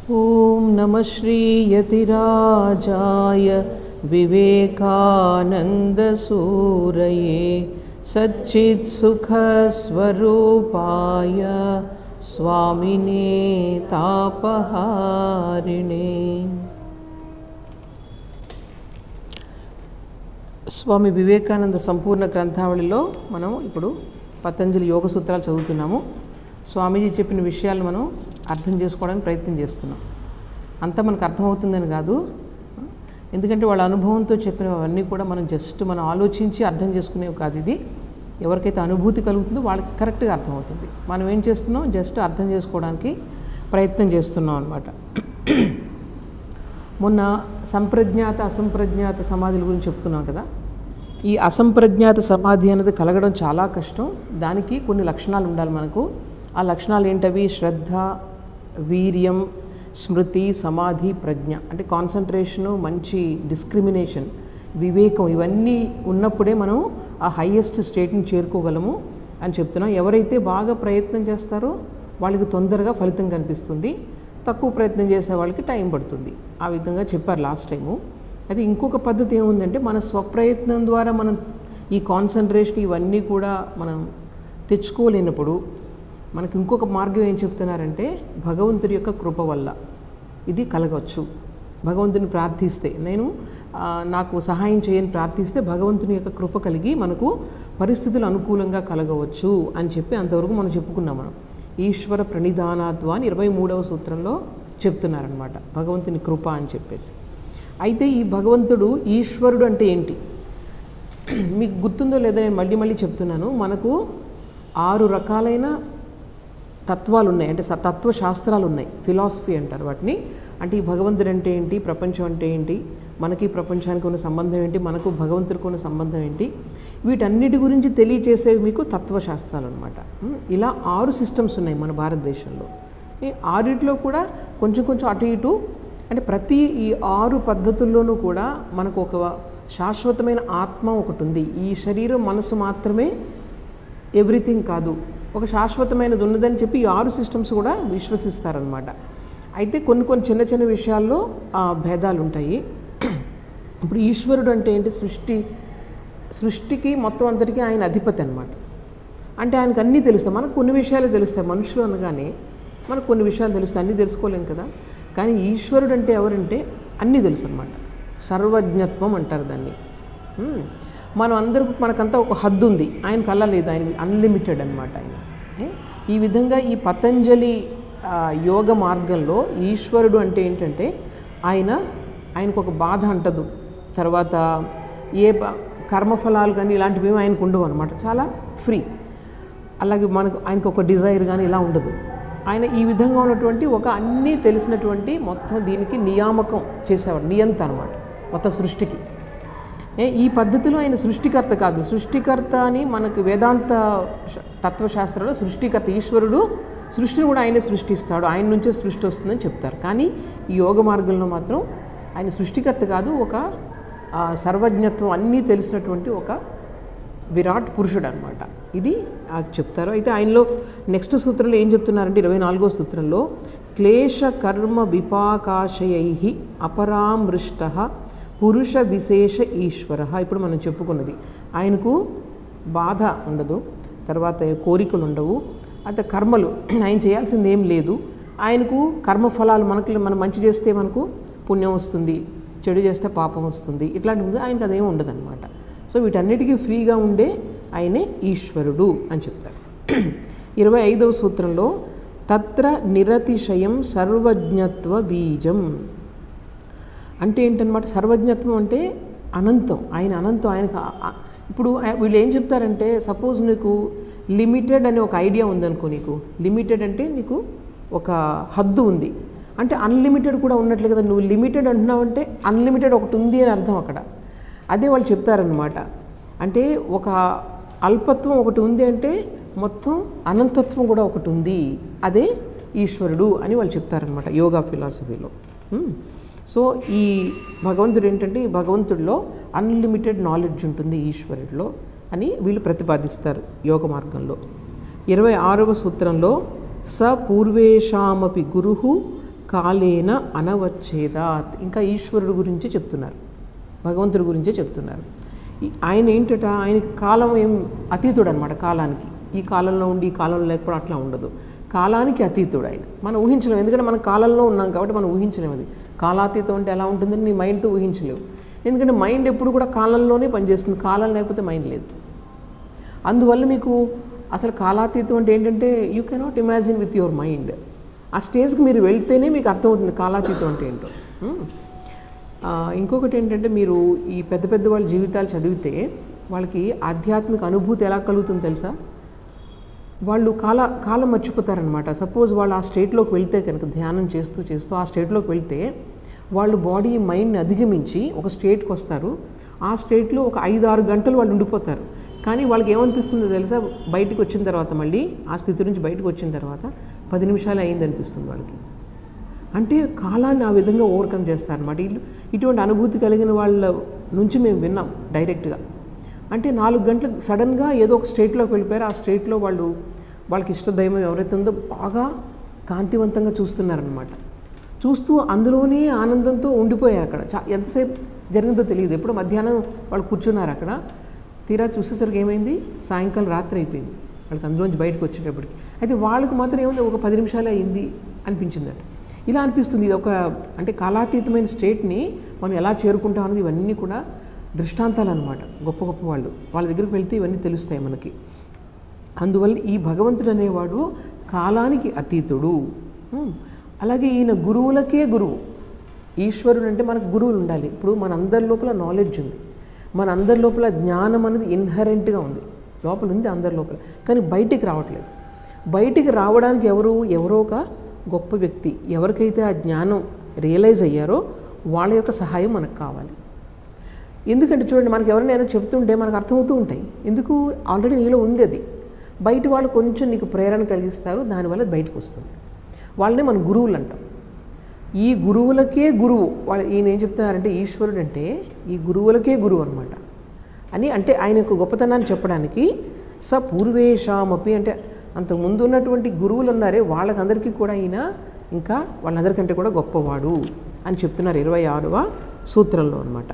ॐ नमः श्रीयतिराजाय विवेकानन्दसूरये सच्चित्सुखस्वरूपाय स्वामिने तापहारिणे స్వామి వివేకానంద సంపూర్ణ గ్రంథావళిలో మనం ఇప్పుడు పతంజలి యోగ సూత్రాలు చదువుతున్నాము స్వామీజీ చెప్పిన విషయాలు మనం అర్థం చేసుకోవడానికి ప్రయత్నం చేస్తున్నాం అంతా మనకు అర్థమవుతుందని కాదు ఎందుకంటే వాళ్ళ అనుభవంతో చెప్పినవన్నీ కూడా మనం జస్ట్ మనం ఆలోచించి అర్థం చేసుకునేవి కాదు ఇది ఎవరికైతే అనుభూతి కలుగుతుందో వాళ్ళకి కరెక్ట్గా అర్థమవుతుంది మనం ఏం చేస్తున్నాం జస్ట్ అర్థం చేసుకోవడానికి ప్రయత్నం చేస్తున్నాం అనమాట మొన్న సంప్రజ్ఞాత అసంప్రజ్ఞాత సమాధుల గురించి చెప్పుకున్నాం కదా ఈ అసంప్రజ్ఞాత సమాధి అనేది కలగడం చాలా కష్టం దానికి కొన్ని లక్షణాలు ఉండాలి మనకు ఆ లక్షణాలు ఏంటవి శ్రద్ధ వీర్యం స్మృతి సమాధి ప్రజ్ఞ అంటే కాన్సన్ట్రేషను మంచి డిస్క్రిమినేషన్ వివేకం ఇవన్నీ ఉన్నప్పుడే మనం ఆ హయ్యెస్ట్ స్టేట్ని చేరుకోగలము అని చెప్తున్నాం ఎవరైతే బాగా ప్రయత్నం చేస్తారో వాళ్ళకి తొందరగా ఫలితం కనిపిస్తుంది తక్కువ ప్రయత్నం చేసే వాళ్ళకి టైం పడుతుంది ఆ విధంగా చెప్పారు లాస్ట్ టైము అది ఇంకొక పద్ధతి ఏముందంటే మన స్వప్రయత్నం ద్వారా మనం ఈ కాన్సన్ట్రేషన్ ఇవన్నీ కూడా మనం తెచ్చుకోలేనప్పుడు మనకి ఇంకొక మార్గం ఏం చెప్తున్నారంటే భగవంతుడి యొక్క కృప వల్ల ఇది కలగవచ్చు భగవంతుని ప్రార్థిస్తే నేను నాకు సహాయం చేయని ప్రార్థిస్తే భగవంతుని యొక్క కృప కలిగి మనకు పరిస్థితులు అనుకూలంగా కలగవచ్చు అని చెప్పి అంతవరకు మనం చెప్పుకున్నాం మనం ఈశ్వర ప్రణిధానాత్వ అని ఇరవై మూడవ సూత్రంలో చెప్తున్నారనమాట భగవంతుని కృప అని చెప్పేసి అయితే ఈ భగవంతుడు ఈశ్వరుడు అంటే ఏంటి మీకు గుర్తుందో లేదో నేను మళ్ళీ మళ్ళీ చెప్తున్నాను మనకు ఆరు రకాలైన తత్వాలు ఉన్నాయి అంటే తత్వ శాస్త్రాలు ఉన్నాయి ఫిలాసఫీ అంటారు వాటిని అంటే ఈ భగవంతుడు అంటే ఏంటి ప్రపంచం అంటే ఏంటి మనకి ప్రపంచానికి ఉన్న సంబంధం ఏంటి మనకు భగవంతుడికి ఉన్న సంబంధం ఏంటి వీటన్నిటి గురించి తెలియచేసేవి మీకు తత్వశాస్త్రాలు అనమాట ఇలా ఆరు సిస్టమ్స్ ఉన్నాయి మన భారతదేశంలో ఈ ఆరిట్లో కూడా కొంచెం కొంచెం అటు ఇటు అంటే ప్రతి ఈ ఆరు పద్ధతుల్లోనూ కూడా మనకు ఒక శాశ్వతమైన ఆత్మ ఒకటి ఉంది ఈ శరీరం మనసు మాత్రమే ఎవ్రీథింగ్ కాదు ఒక శాశ్వతమైనది ఉన్నదని చెప్పి ఈ ఆరు సిస్టమ్స్ కూడా విశ్వసిస్తారనమాట అయితే కొన్ని కొన్ని చిన్న చిన్న విషయాల్లో భేదాలు ఉంటాయి ఇప్పుడు ఈశ్వరుడు అంటే ఏంటి సృష్టి సృష్టికి మొత్తం అందరికీ ఆయన అధిపతి అనమాట అంటే ఆయనకు అన్నీ తెలుస్తాయి మనకు కొన్ని విషయాలు తెలుస్తాయి మనుషులు అనగానే మనకు కొన్ని విషయాలు తెలుస్తాయి అన్నీ తెలుసుకోలేం కదా కానీ ఈశ్వరుడు అంటే ఎవరంటే అన్నీ తెలుసు అనమాట సర్వజ్ఞత్వం అంటారు దాన్ని మనం అందరూ మనకంతా ఒక హద్దు ఉంది ఆయనకు అలా లేదు ఆయన అన్లిమిటెడ్ అనమాట ఆయన ఈ విధంగా ఈ పతంజలి యోగ మార్గంలో ఈశ్వరుడు అంటే ఏంటంటే ఆయన ఆయనకు ఒక బాధ అంటదు తర్వాత ఏ కర్మఫలాలు కానీ ఇలాంటివి ఏమి ఆయనకు ఉండవు అనమాట చాలా ఫ్రీ అలాగే మనకు ఆయనకు ఒక డిజైర్ కానీ ఇలా ఉండదు ఆయన ఈ విధంగా ఉన్నటువంటి ఒక అన్నీ తెలిసినటువంటి మొత్తం దీనికి నియామకం చేసేవాడు నియంత అనమాట మొత్తం సృష్టికి ఈ పద్ధతిలో ఆయన సృష్టికర్త కాదు సృష్టికర్త అని మనకు వేదాంత తత్వశాస్త్రంలో సృష్టికర్త ఈశ్వరుడు సృష్టిని కూడా ఆయనే సృష్టిస్తాడు ఆయన నుంచే సృష్టి వస్తుందని చెప్తారు కానీ ఈ యోగ మార్గంలో మాత్రం ఆయన సృష్టికర్త కాదు ఒక సర్వజ్ఞత్వం అన్నీ తెలిసినటువంటి ఒక విరాట్ పురుషుడు అనమాట ఇది చెప్తారు అయితే ఆయనలో నెక్స్ట్ సూత్రంలో ఏం చెప్తున్నారంటే ఇరవై నాలుగో సూత్రంలో క్లేశ కర్మ విపాకాశయై అపరామృష్ట పురుష విశేష ఈశ్వర ఇప్పుడు మనం చెప్పుకున్నది ఆయనకు బాధ ఉండదు తర్వాత కోరికలు ఉండవు అయితే కర్మలు ఆయన చేయాల్సింది ఏం లేదు ఆయనకు కర్మఫలాలు మనకు మనం మంచి చేస్తే మనకు పుణ్యం వస్తుంది చెడు చేస్తే పాపం వస్తుంది ఇట్లాంటివి ఆయనకు అదేం ఉండదన్నమాట సో వీటన్నిటికీ ఫ్రీగా ఉండే ఆయనే ఈశ్వరుడు అని చెప్తారు ఇరవై ఐదవ సూత్రంలో తత్ర నిరతిశయం సర్వజ్ఞత్వ బీజం అంటే ఏంటనమాట సర్వజ్ఞత్వం అంటే అనంతం ఆయన అనంతం ఆయనకు ఇప్పుడు వీళ్ళు ఏం చెప్తారంటే సపోజ్ నీకు లిమిటెడ్ అనే ఒక ఐడియా ఉందనుకో నీకు లిమిటెడ్ అంటే నీకు ఒక హద్దు ఉంది అంటే అన్లిమిటెడ్ కూడా ఉన్నట్లే కదా నువ్వు లిమిటెడ్ అంటున్నావు అంటే అన్లిమిటెడ్ ఒకటి ఉంది అని అర్థం అక్కడ అదే వాళ్ళు చెప్తారనమాట అంటే ఒక అల్పత్వం ఒకటి ఉంది అంటే మొత్తం అనంతత్వం కూడా ఒకటి ఉంది అదే ఈశ్వరుడు అని వాళ్ళు చెప్తారనమాట యోగా ఫిలాసఫీలో సో ఈ భగవంతుడు ఏంటంటే ఈ భగవంతుడిలో అన్లిమిటెడ్ నాలెడ్జ్ ఉంటుంది ఈశ్వరుడిలో అని వీళ్ళు ప్రతిపాదిస్తారు యోగ మార్గంలో ఇరవై ఆరవ సూత్రంలో స పూర్వేషామపి గురు కాలేన అనవచ్చేదాత్ ఇంకా ఈశ్వరుడు గురించి చెప్తున్నారు భగవంతుడి గురించే చెప్తున్నారు ఈ- ఆయన ఏంటట ఆయనకి కాలం ఏం అతీతుడు అనమాట కాలానికి ఈ కాలంలో ఉండి ఈ కాలంలో లేకపోవడం అట్లా ఉండదు కాలానికి అతీతుడు ఆయన మనం ఊహించలేము ఎందుకంటే మనం కాలంలో ఉన్నాం కాబట్టి మనం ఊహించలేము అది కాలాతీతం అంటే ఎలా ఉంటుందని నీ మైండ్తో ఊహించలేవు ఎందుకంటే మైండ్ ఎప్పుడు కూడా కాలంలోనే పనిచేస్తుంది కాలం లేకపోతే మైండ్ లేదు అందువల్ల మీకు అసలు కాలాతీతం అంటే ఏంటంటే you cannot imagine with your mind ఆ స్టేజ్కి మీరు వెళ్తేనే మీకు అర్థమవుతుంది కాలాతీతం అంటే ఏంటో ఉమ్. ఆ, ఇంకొకటి ఏంటంటే మీరు ఈ పెద్ద పెద్ద వాళ్ళ జీవితాలు చదివితే వాళ్ళకి ఆధ్యాత్మిక అనుభూతి ఎలా కలుగుతుందో తెలుసా వాళ్ళు కాల కాలం మర్చిపోతారనమాట సపోజ్ వాళ్ళు ఆ స్టేట్లోకి వెళ్తే కనుక ధ్యానం చేస్తూ చేస్తూ ఆ స్టేట్లోకి వెళ్తే వాళ్ళు బాడీ మైండ్ని అధిగమించి ఒక స్టేట్కి వస్తారు ఆ స్టేట్లో ఒక ఐదు ఆరు గంటలు వాళ్ళు ఉండిపోతారు కానీ వాళ్ళకి ఏమనిపిస్తుందో తెలుసా బయటకు వచ్చిన తర్వాత మళ్ళీ ఆ స్థితి నుంచి బయటకు వచ్చిన తర్వాత పది నిమిషాలు అయింది అనిపిస్తుంది వాళ్ళకి అంటే కాలాన్ని ఆ విధంగా ఓవర్కమ్ చేస్తారన్నమాట వీళ్ళు ఇటువంటి అనుభూతి కలిగిన వాళ్ళ నుంచి మేము విన్నాం డైరెక్ట్గా అంటే నాలుగు గంటలకు సడన్గా ఏదో ఒక స్టేట్లోకి వెళ్ళిపోయారు ఆ స్టేట్లో వాళ్ళు వాళ్ళకి ఇష్ట దైవం ఎవరైతే ఉందో బాగా కాంతివంతంగా చూస్తున్నారనమాట చూస్తూ అందులోనే ఆనందంతో ఉండిపోయారు అక్కడ చా ఎంతసేపు జరిగిందో తెలియదు ఎప్పుడు మధ్యాహ్నం వాళ్ళు కూర్చున్నారు అక్కడ తీరా చూసేసరికి ఏమైంది సాయంకాలం రాత్రి అయిపోయింది వాళ్ళకి అందులోంచి బయటకు వచ్చేటప్పటికి అయితే వాళ్ళకి మాత్రం ఏముంది ఒక పది నిమిషాలే అయింది అనిపించిందట ఇలా అనిపిస్తుంది ఇది ఒక అంటే కాలాతీతమైన స్టేట్ని మనం ఎలా చేరుకుంటాం అనేది ఇవన్నీ కూడా దృష్టాంతాలు అనమాట గొప్ప గొప్ప వాళ్ళు వాళ్ళ దగ్గరికి వెళ్తే ఇవన్నీ తెలుస్తాయి మనకి అందువల్ల ఈ భగవంతుడు అనేవాడు కాలానికి అతీతుడు ఉమ్. అలాగే ఈయన గురువులకే గురువు ఈశ్వరుడు అంటే మనకు గురువులు ఉండాలి ఇప్పుడు మన అందరి లోపల నాలెడ్జ్ ఉంది మన అందరి లోపల జ్ఞానం అనేది ఇన్హరెంట్గా ఉంది లోపల ఉంది అందరి లోపల కానీ బయటికి రావట్లేదు బయటికి రావడానికి ఎవరు ఎవరో ఒక గొప్ప వ్యక్తి ఎవరికైతే ఆ జ్ఞానం రియలైజ్ అయ్యారో వాళ్ళ యొక్క సహాయం మనకు కావాలి ఎందుకంటే చూడండి మనకి ఎవరైనా చెప్తుంటే మనకు అర్థమవుతూ ఉంటాయి ఎందుకు ఆల్రెడీ నీలో ఉంది అది బయట వాళ్ళు కొంచెం నీకు ప్రేరణ కలిగిస్తారు దానివల్ల అది బయటకు వస్తుంది వాళ్ళనే మన గురువులు అంటాం ఈ గురువులకే గురువు వాళ్ళు ఈయన ఏం చెప్తున్నారంటే ఈశ్వరుడు అంటే ఈ గురువులకే గురువు అనమాట అని అంటే ఆయన యొక్క గొప్పతనాన్ని చెప్పడానికి స పూర్వేషామపి అంటే అంతకు ముందు ఉన్నటువంటి గురువులు ఉన్నారే వాళ్ళకందరికీ కూడా ఈయన ఇంకా వాళ్ళందరికంటే కూడా గొప్పవాడు అని చెప్తున్నారు ఇరవై ఆరవ సూత్రంలో అనమాట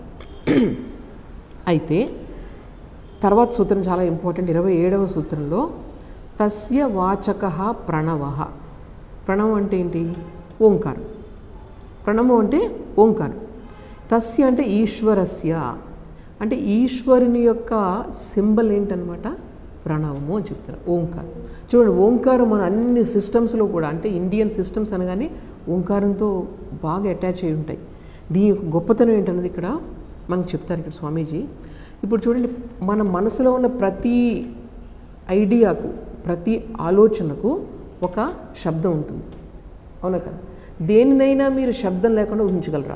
అయితే తర్వాత సూత్రం చాలా ఇంపార్టెంట్ ఇరవై ఏడవ సూత్రంలో తస్య వాచక ప్రణవ ప్రణవం అంటే ఏంటి ఓంకారం ప్రణవం అంటే ఓంకారం తస్య అంటే ఈశ్వరస్య అంటే ఈశ్వరుని యొక్క సింబల్ ఏంటనమాట ప్రణవము అని చెప్తారు ఓంకారం చూడండి ఓంకారం మన అన్ని సిస్టమ్స్లో కూడా అంటే ఇండియన్ సిస్టమ్స్ అనగానే ఓంకారంతో బాగా అటాచ్ అయి ఉంటాయి దీని యొక్క గొప్పతనం ఏంటన్నది ఇక్కడ మనకు చెప్తారు ఇక్కడ స్వామీజీ ఇప్పుడు చూడండి మన మనసులో ఉన్న ప్రతి ఐడియాకు ప్రతి ఆలోచనకు ఒక శబ్దం ఉంటుంది అవునా కదా దేనినైనా మీరు శబ్దం లేకుండా ఊహించగలరా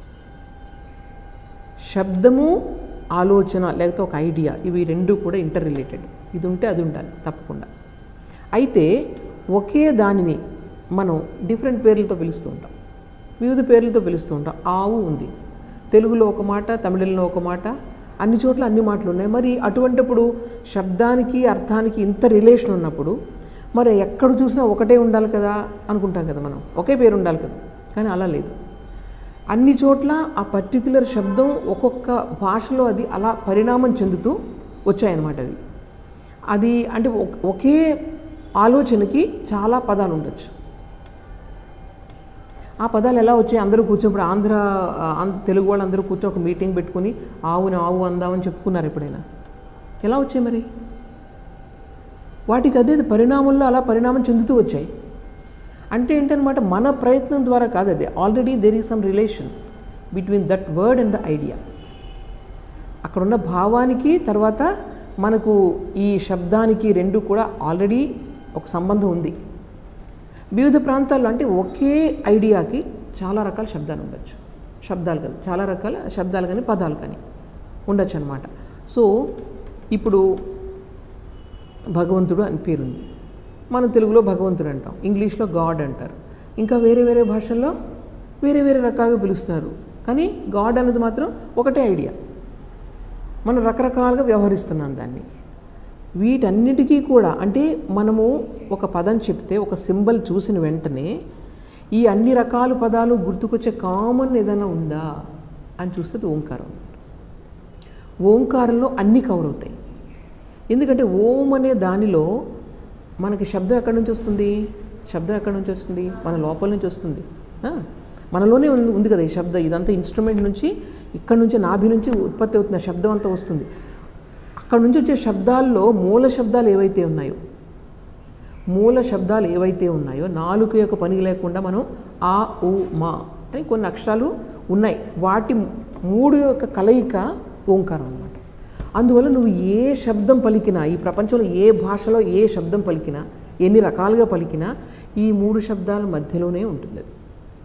శబ్దము ఆలోచన లేకపోతే ఒక ఐడియా ఇవి రెండు కూడా ఇంటర్ రిలేటెడ్ ఇది ఉంటే అది ఉండాలి తప్పకుండా అయితే ఒకే దానిని మనం డిఫరెంట్ పేర్లతో పిలుస్తూ ఉంటాం వివిధ పేర్లతో పిలుస్తూ ఉంటాం ఆవు ఉంది తెలుగులో ఒక మాట తమిళంలో ఒక మాట అన్ని చోట్ల అన్ని మాటలు ఉన్నాయి మరి అటువంటిప్పుడు శబ్దానికి అర్థానికి ఇంత రిలేషన్ ఉన్నప్పుడు మరి ఎక్కడ చూసినా ఒకటే ఉండాలి కదా అనుకుంటాం కదా మనం ఒకే పేరు ఉండాలి కదా కానీ అలా లేదు అన్ని చోట్ల ఆ పర్టిక్యులర్ శబ్దం ఒక్కొక్క భాషలో అది అలా పరిణామం చెందుతూ వచ్చాయన్నమాట అవి అది అంటే ఒక- ఒకే ఆలోచనకి చాలా పదాలు ఉండొచ్చు ఆ పదాలు ఎలా వచ్చాయి అందరూ కూర్చున్నప్పుడు ఆంధ్ర ఆంధ్ర తెలుగు వాళ్ళు అందరూ కూర్చొని ఒక మీటింగ్ పెట్టుకుని ఆవుని ఆవు అందామని చెప్పుకున్నారు ఎప్పుడైనా ఎలా వచ్చాయి మరి వాటికి అదే పరిణామంలో అలా పరిణామం చెందుతూ వచ్చాయి అంటే ఏంటనమాట మన ప్రయత్నం ద్వారా కాదు అది already there is some relation between that word and the idea అక్కడున్న భావానికి తర్వాత మనకు ఈ శబ్దానికి రెండు కూడా ఆల్రెడీ ఒక సంబంధం ఉంది వివిధ ప్రాంతాల్లో అంటే ఒకే ఐడియాకి చాలా రకాల శబ్దాలు ఉండొచ్చు శబ్దాలు కాదు చాలా రకాల శబ్దాలు కానీ పదాలు కానీ ఉండొచ్చు అనమాట సో ఇప్పుడు భగవంతుడు అని పేరుంది మనం తెలుగులో భగవంతుడు అంటాం ఇంగ్లీష్లో గాడ్ అంటారు ఇంకా వేరే వేరే భాషల్లో వేరే వేరే రకాలుగా పిలుస్తారు కానీ గాడ్ అనేది మాత్రం ఒకటే ఐడియా మనం రకరకాలుగా వ్యవహరిస్తున్నాం దాన్ని వీటన్నిటికీ కూడా అంటే మనము ఒక పదం చెప్తే ఒక సింబల్ చూసిన వెంటనే ఈ అన్ని రకాల పదాలు గుర్తుకొచ్చే కామన్ ఏదైనా ఉందా అని చూస్తే అది ఓంకారం ఓంకారంలో అన్నీ కవర్ అవుతాయి ఎందుకంటే ఓం అనే దానిలో మనకి శబ్దం ఎక్కడి నుంచి వస్తుంది శబ్దం ఎక్కడి నుంచి వస్తుంది మన లోపల నుంచి వస్తుంది ఆ? మనలోనే ఉంది ఉంది కదా ఈ శబ్దం ఇదంతా ఇన్స్ట్రుమెంట్ నుంచి ఇక్కడ నుంచి నాభి నుంచి ఉత్పత్తి అవుతున్న శబ్దం అంతా వస్తుంది అక్కడ నుంచి వచ్చే శబ్దాల్లో మూల శబ్దాలు ఏవైతే ఉన్నాయో మూల శబ్దాలు ఏవైతే ఉన్నాయో నాలుక యొక్క పని లేకుండా మనం ఆ ఉ మా అని కొన్ని అక్షరాలు ఉన్నాయి వాటి మూడు యొక్క కలయిక ఓంకారం అన్నమాట అందువల్ల నువ్వు ఏ శబ్దం పలికినా ఈ ప్రపంచంలో ఏ భాషలో ఏ శబ్దం పలికినా ఎన్ని రకాలుగా పలికినా ఈ మూడు శబ్దాల మధ్యలోనే ఉంటుంది అది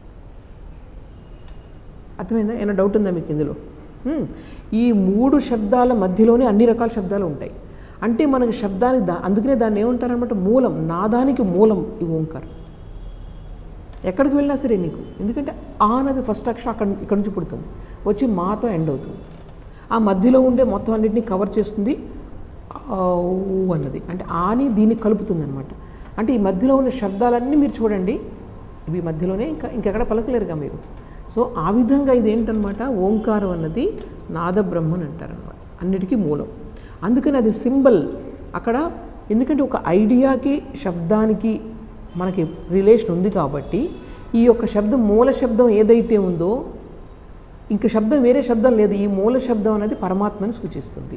అర్థమైందా ఏమైనా డౌట్ ఉందా మీకు ఇందులో హ్మ్. ఈ మూడు శబ్దాల మధ్యలోనే అన్ని రకాల శబ్దాలు ఉంటాయి అంటే మనకి శబ్దానికి దా అందుకనే దాన్ని ఏమంటారనమాట మూలం నాదానికి మూలం ఈ ఓంకారం ఎక్కడికి వెళ్ళినా సరే నీకు ఎందుకంటే ఆ అన్నది ఫస్ట్ అక్షరం అక్కడ ఇక్కడ నుంచి పుడుతుంది వచ్చి మాతో ఎండ్ అవుతుంది ఆ మధ్యలో ఉండే మొత్తం అన్నిటిని కవర్ చేస్తుంది ఆ, ఊ అన్నది అంటే ఆని దీన్ని కలుపుతుంది అనమాట అంటే ఈ మధ్యలో ఉన్న శబ్దాలన్నీ మీరు చూడండి ఇవి మధ్యలోనే ఇంకా ఇంకెక్కడ పలకలేరుగా మీరు సో ఆ విధంగా ఇది ఏంటనమాట ఓంకారం అన్నది నాద బ్రహ్మన్ అంటారనమాట అన్నిటికీ మూలం అందుకని అది సింబల్ అక్కడ ఎందుకంటే ఒక ఐడియాకి శబ్దానికి మనకి రిలేషన్ ఉంది కాబట్టి ఈ యొక్క శబ్దం మూల శబ్దం ఏదైతే ఉందో ఇంకా శబ్దం వేరే శబ్దం లేదు ఈ మూల శబ్దం అనేది పరమాత్మని సూచిస్తుంది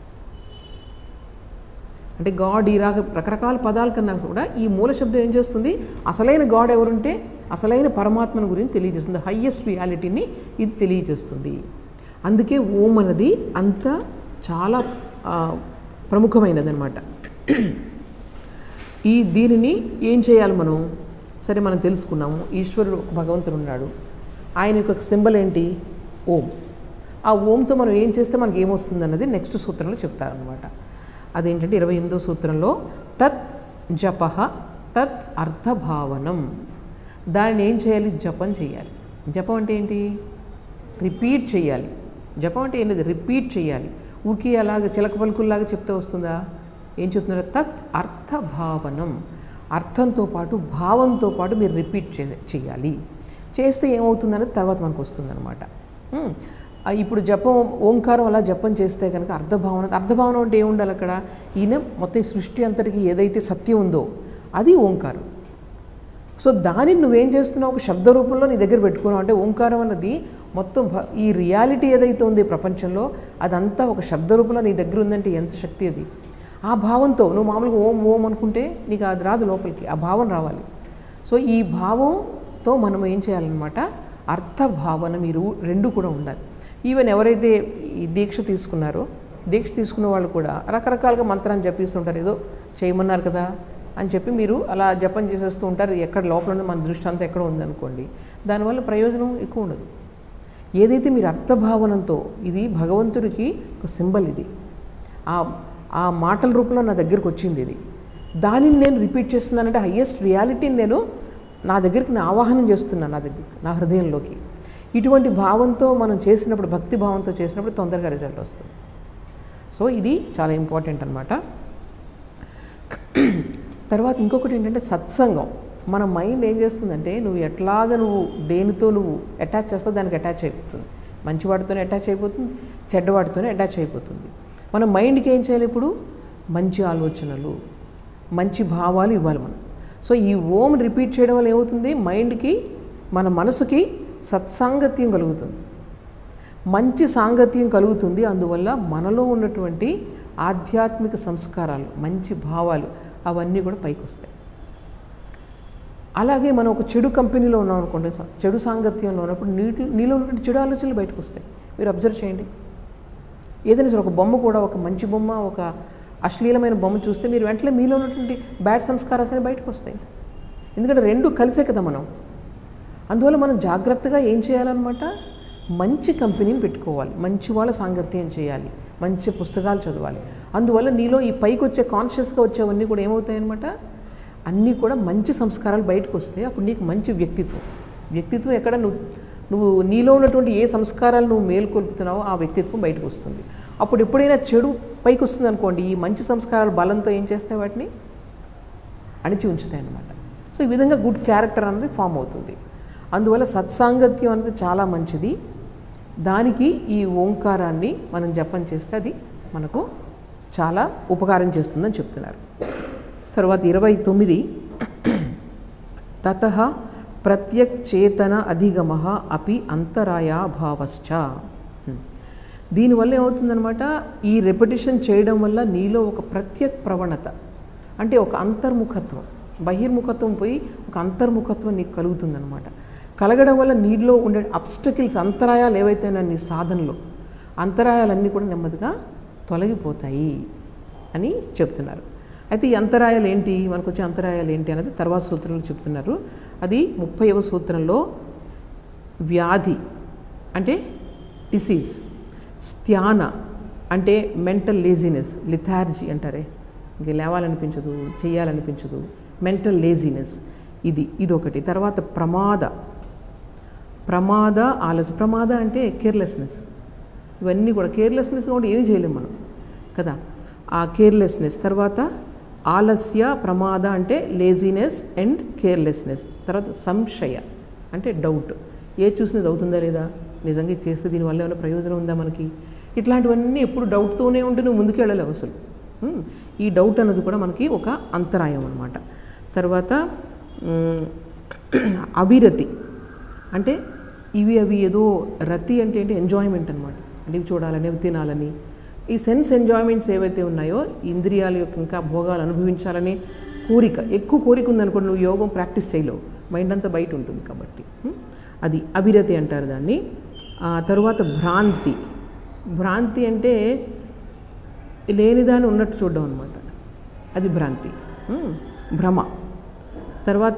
అంటే గాడ్ ఈ రాగ రకరకాల పదాల కన్నా కూడా ఈ మూల శబ్దం ఏం చేస్తుంది అసలైన గాడ్ ఎవరుంటే అసలైన పరమాత్మను గురించి తెలియజేస్తుంది హయ్యెస్ట్ రియాలిటీని ఇది తెలియజేస్తుంది అందుకే ఓం అన్నది అంత చాలా ఆ, ప్రముఖమైనదన్నమాట ఈ దీనిని ఏం చేయాలి మనం సరే మనం తెలుసుకున్నాము ఈశ్వరుడు ఒక భగవంతుడు ఉన్నాడు ఆయన యొక్క సింబల్ ఏంటి ఓం ఆ ఓంతో మనం ఏం చేస్తే మనకి ఏమొస్తుంది అన్నది నెక్స్ట్ సూత్రంలో చెప్తారనమాట అదేంటంటే ఇరవై ఎనిమిదో సూత్రంలో తత్ జప తత్ అర్థభావనం దాన్ని ఏం చేయాలి జపం చేయాలి జపం అంటే ఏంటి రిపీట్ చేయాలి జపం అంటే ఏంటి రిపీట్ చేయాలి ఊరికి అలాగ చిలక పలుకుల్లాగా చెప్తే వస్తుందా ఏం చెప్తున్నారు తత్ అర్థభావనం అర్థంతో పాటు భావంతో పాటు మీరు రిపీట్ చే చేయాలి చేస్తే ఏమవుతుందనేది తర్వాత మనకు వస్తుందన్నమాట ఉమ్, ఆ ఇప్పుడు జపం ఓంకారం అలా జపం చేస్తే కనుక అర్థభావన అర్థభావన అంటే ఏముండాలి అక్కడ ఈయన మొత్తం ఈ సృష్టి అంతటికి ఏదైతే సత్యం ఉందో అది ఓంకారం సో దానిని నువ్వేం చేస్తున్నావు ఒక శబ్ద రూపంలో నీ దగ్గర పెట్టుకున్నావు అంటే ఓంకారం అన్నది మొత్తం భ- ఈ రియాలిటీ ఏదైతే ఉంది ప్రపంచంలో అదంతా ఒక శబ్ద రూపంలో నీ దగ్గర ఉందంటే ఎంత శక్తి అది ఆ భావంతో నువ్వు మామూలుగా ఓం ఓం అనుకుంటే నీకు అది రాదు లోపలికి ఆ భావం రావాలి సో ఈ భావంతో మనం ఏం చేయాలన్నమాట అర్థ భావన మీరు రెండు కూడా ఉండాలి ఈవెన్ ఎవరైతే ఈ దీక్ష తీసుకున్నారో దీక్ష తీసుకున్న వాళ్ళు కూడా రకరకాలుగా మంత్రాన్ని జపిస్తుంటారు ఏదో చేయమన్నారు కదా అని చెప్పి మీరు అలా జపం చేసేస్తూ ఉంటారు ఎక్కడ లోపల ఉన్న మన దృష్టి అంతా ఎక్కడ ఉందనుకోండి దానివల్ల ప్రయోజనం ఎక్కువ ఉండదు ఏదైతే మీరు అర్థభావనంతో ఇది భగవంతుడికి ఒక సింబల్ ఇది ఆ ఆ మాటల రూపంలో నా దగ్గరికి వచ్చింది ఇది దానిని నేను రిపీట్ చేస్తున్నానంటే హయ్యెస్ట్ రియాలిటీని నేను నా దగ్గరికి నా ఆవాహనం చేస్తున్నాను నా దగ్గర నా హృదయంలోకి ఇటువంటి భావంతో మనం చేసినప్పుడు భక్తి భావంతో చేసినప్పుడు తొందరగా రిజల్ట్ వస్తుంది సో ఇది చాలా ఇంపార్టెంట్ అనమాట తర్వాత ఇంకొకటి ఏంటంటే సత్సంగం మన మైండ్ ఏం చేస్తుందంటే నువ్వు ఎట్లాగ నువ్వు దేనితో నువ్వు అటాచ్ చేస్తావు దానికి అటాచ్ అయిపోతుంది మంచివాడితోనే అటాచ్ అయిపోతుంది చెడ్డవాడితోనే అటాచ్ అయిపోతుంది మన మైండ్కి ఏం చేయాలి ఇప్పుడు మంచి ఆలోచనలు మంచి భావాలు ఇవ్వాలి మనం సో ఈ ఓం రిపీట్ చేయడం వల్ల ఏమవుతుంది మైండ్కి మన మనసుకి సత్సాంగత్యం కలుగుతుంది మంచి సాంగత్యం కలుగుతుంది అందువల్ల మనలో ఉన్నటువంటి ఆధ్యాత్మిక సంస్కారాలు మంచి భావాలు అవన్నీ కూడా పైకి వస్తాయి అలాగే మనం ఒక చెడు కంపెనీలో ఉన్నాం అనుకోండి స- చెడు సాంగత్యంలో ఉన్నప్పుడు నీటి నీలో ఉన్నటువంటి చెడు ఆలోచనలు బయటకు వస్తాయి మీరు అబ్జర్వ్ చేయండి ఏదైనా సరే ఒక బొమ్మ కూడా ఒక మంచి బొమ్మ ఒక అశ్లీలమైన బొమ్మ చూస్తే మీరు వెంటనే మీలో ఉన్నటువంటి బ్యాడ్ సంస్కారాలు అనేవి బయటకు వస్తాయి ఎందుకంటే రెండు కలిసే కదా మనం అందువల్ల మనం జాగ్రత్తగా ఏం చేయాలన్నమాట మంచి కంపెనీని పెట్టుకోవాలి మంచి వాళ్ళ సాంగత్యం చేయాలి మంచి పుస్తకాలు చదవాలి అందువల్ల నీలో ఈ పైకి వచ్చే కాన్షియస్గా వచ్చేవన్నీ కూడా ఏమవుతాయన్నమాట అన్నీ కూడా మంచి సంస్కారాలు బయటకు వస్తాయి అప్పుడు నీకు మంచి వ్యక్తిత్వం వ్యక్తిత్వం ఎక్కడ నువ్వు నువ్వు నీలో ఉన్నటువంటి ఏ సంస్కారాలు నువ్వు మేల్కొల్పుతున్నావో ఆ వ్యక్తిత్వం బయటకు వస్తుంది అప్పుడు ఎప్పుడైనా చెడు పైకి వస్తుంది అనుకోండి ఈ మంచి సంస్కారాల బలంతో ఏం చేస్తాయి వాటిని అణిచి ఉంచుతాయి అన్నమాట సో ఈ విధంగా గుడ్ క్యారెక్టర్ అనేది ఫామ్ అవుతుంది అందువల్ల సత్సాంగత్యం అనేది చాలా మంచిది దానికి ఈ ఓంకారాన్ని మనం జపం చేస్తే అది మనకు చాలా ఉపకారం చేస్తుందని చెప్తున్నారు తర్వాత ఇరవై తొమ్మిది తత ప్రత్యక్ చేతన అధిగమ అపి అంతరాయాభావశ్చ హ్మ్. దీనివల్ల ఏమవుతుందనమాట ఈ రెపిటిషన్ చేయడం వల్ల నీలో ఒక ప్రత్యక్ ప్రవణత అంటే ఒక అంతర్ముఖత్వం బహిర్ముఖత్వం పోయి ఒక అంతర్ముఖత్వం నీకు కలుగుతుందనమాట కలగడం వల్ల నీలో ఉండే అబ్స్టకిల్స్ అంతరాయాలు ఏవైతే ఉన్నాయి నీ సాధనలో అంతరాయాలన్నీ కూడా నెమ్మదిగా తొలగిపోతాయి అని చెప్తున్నారు అయితే ఈ అంతరాయాలు ఏంటి మనకు వచ్చే అంతరాయాలు ఏంటి అనేది తర్వాత సూత్రంలో చెప్తున్నారు అది ముప్పైవ సూత్రంలో వ్యాధి అంటే డిసీజ్ స్థ్యాన అంటే మెంటల్ లేజినెస్ లిథార్జీ అంటారే ఇంక లేవాలనిపించదు చేయాలనిపించదు మెంటల్ లేజినెస్ ఇది ఇదొకటి తర్వాత ప్రమాద ప్రమాద ఆలస్య ప్రమాద అంటే కేర్లెస్నెస్ ఇవన్నీ కూడా కేర్లెస్నెస్ కూడా ఏం చేయలేము మనం కదా ఆ కేర్లెస్నెస్ తర్వాత ఆలస్య ప్రమాద అంటే లేజినెస్ అండ్ కేర్లెస్నెస్ తర్వాత సంశయ అంటే డౌట్ ఏ చూసినది అవుతుందా లేదా నిజంగా ఇది చేస్తే దీనివల్ల ఏమైనా ప్రయోజనం ఉందా మనకి ఇట్లాంటివన్నీ ఎప్పుడు డౌట్తోనే ఉంటే నువ్వు ముందుకు వెళ్ళలేవు అసలు ఉమ్, ఈ డౌట్ అన్నది కూడా మనకి ఒక అంతరాయం అనమాట తర్వాత ఉమ్, అవిరతి అంటే ఇవి అవి ఏదో రతి అంటే ఏంటి ఎంజాయ్మెంట్ అనమాట అంటే ఇవి చూడాలని అవి తినాలని ఈ సెన్స్ ఎంజాయ్మెంట్స్ ఏవైతే ఉన్నాయో ఇంద్రియాల యొక్క ఇంకా భోగాలు అనుభవించాలనే కోరిక ఎక్కువ కోరిక ఉందనుకోండి నువ్వు యోగం ప్రాక్టీస్ చేయలేవు మైండ్ అంతా బయట ఉంటుంది కాబట్టి ఉం? అది అవిరతి అంటారు దాన్ని ఆ తరువాత భ్రాంతి భ్రాంతి అంటే లేనిదాన్ని ఉన్నట్టు చూడడం అనమాట అది భ్రాంతి ఉం? భ్రమ తర్వాత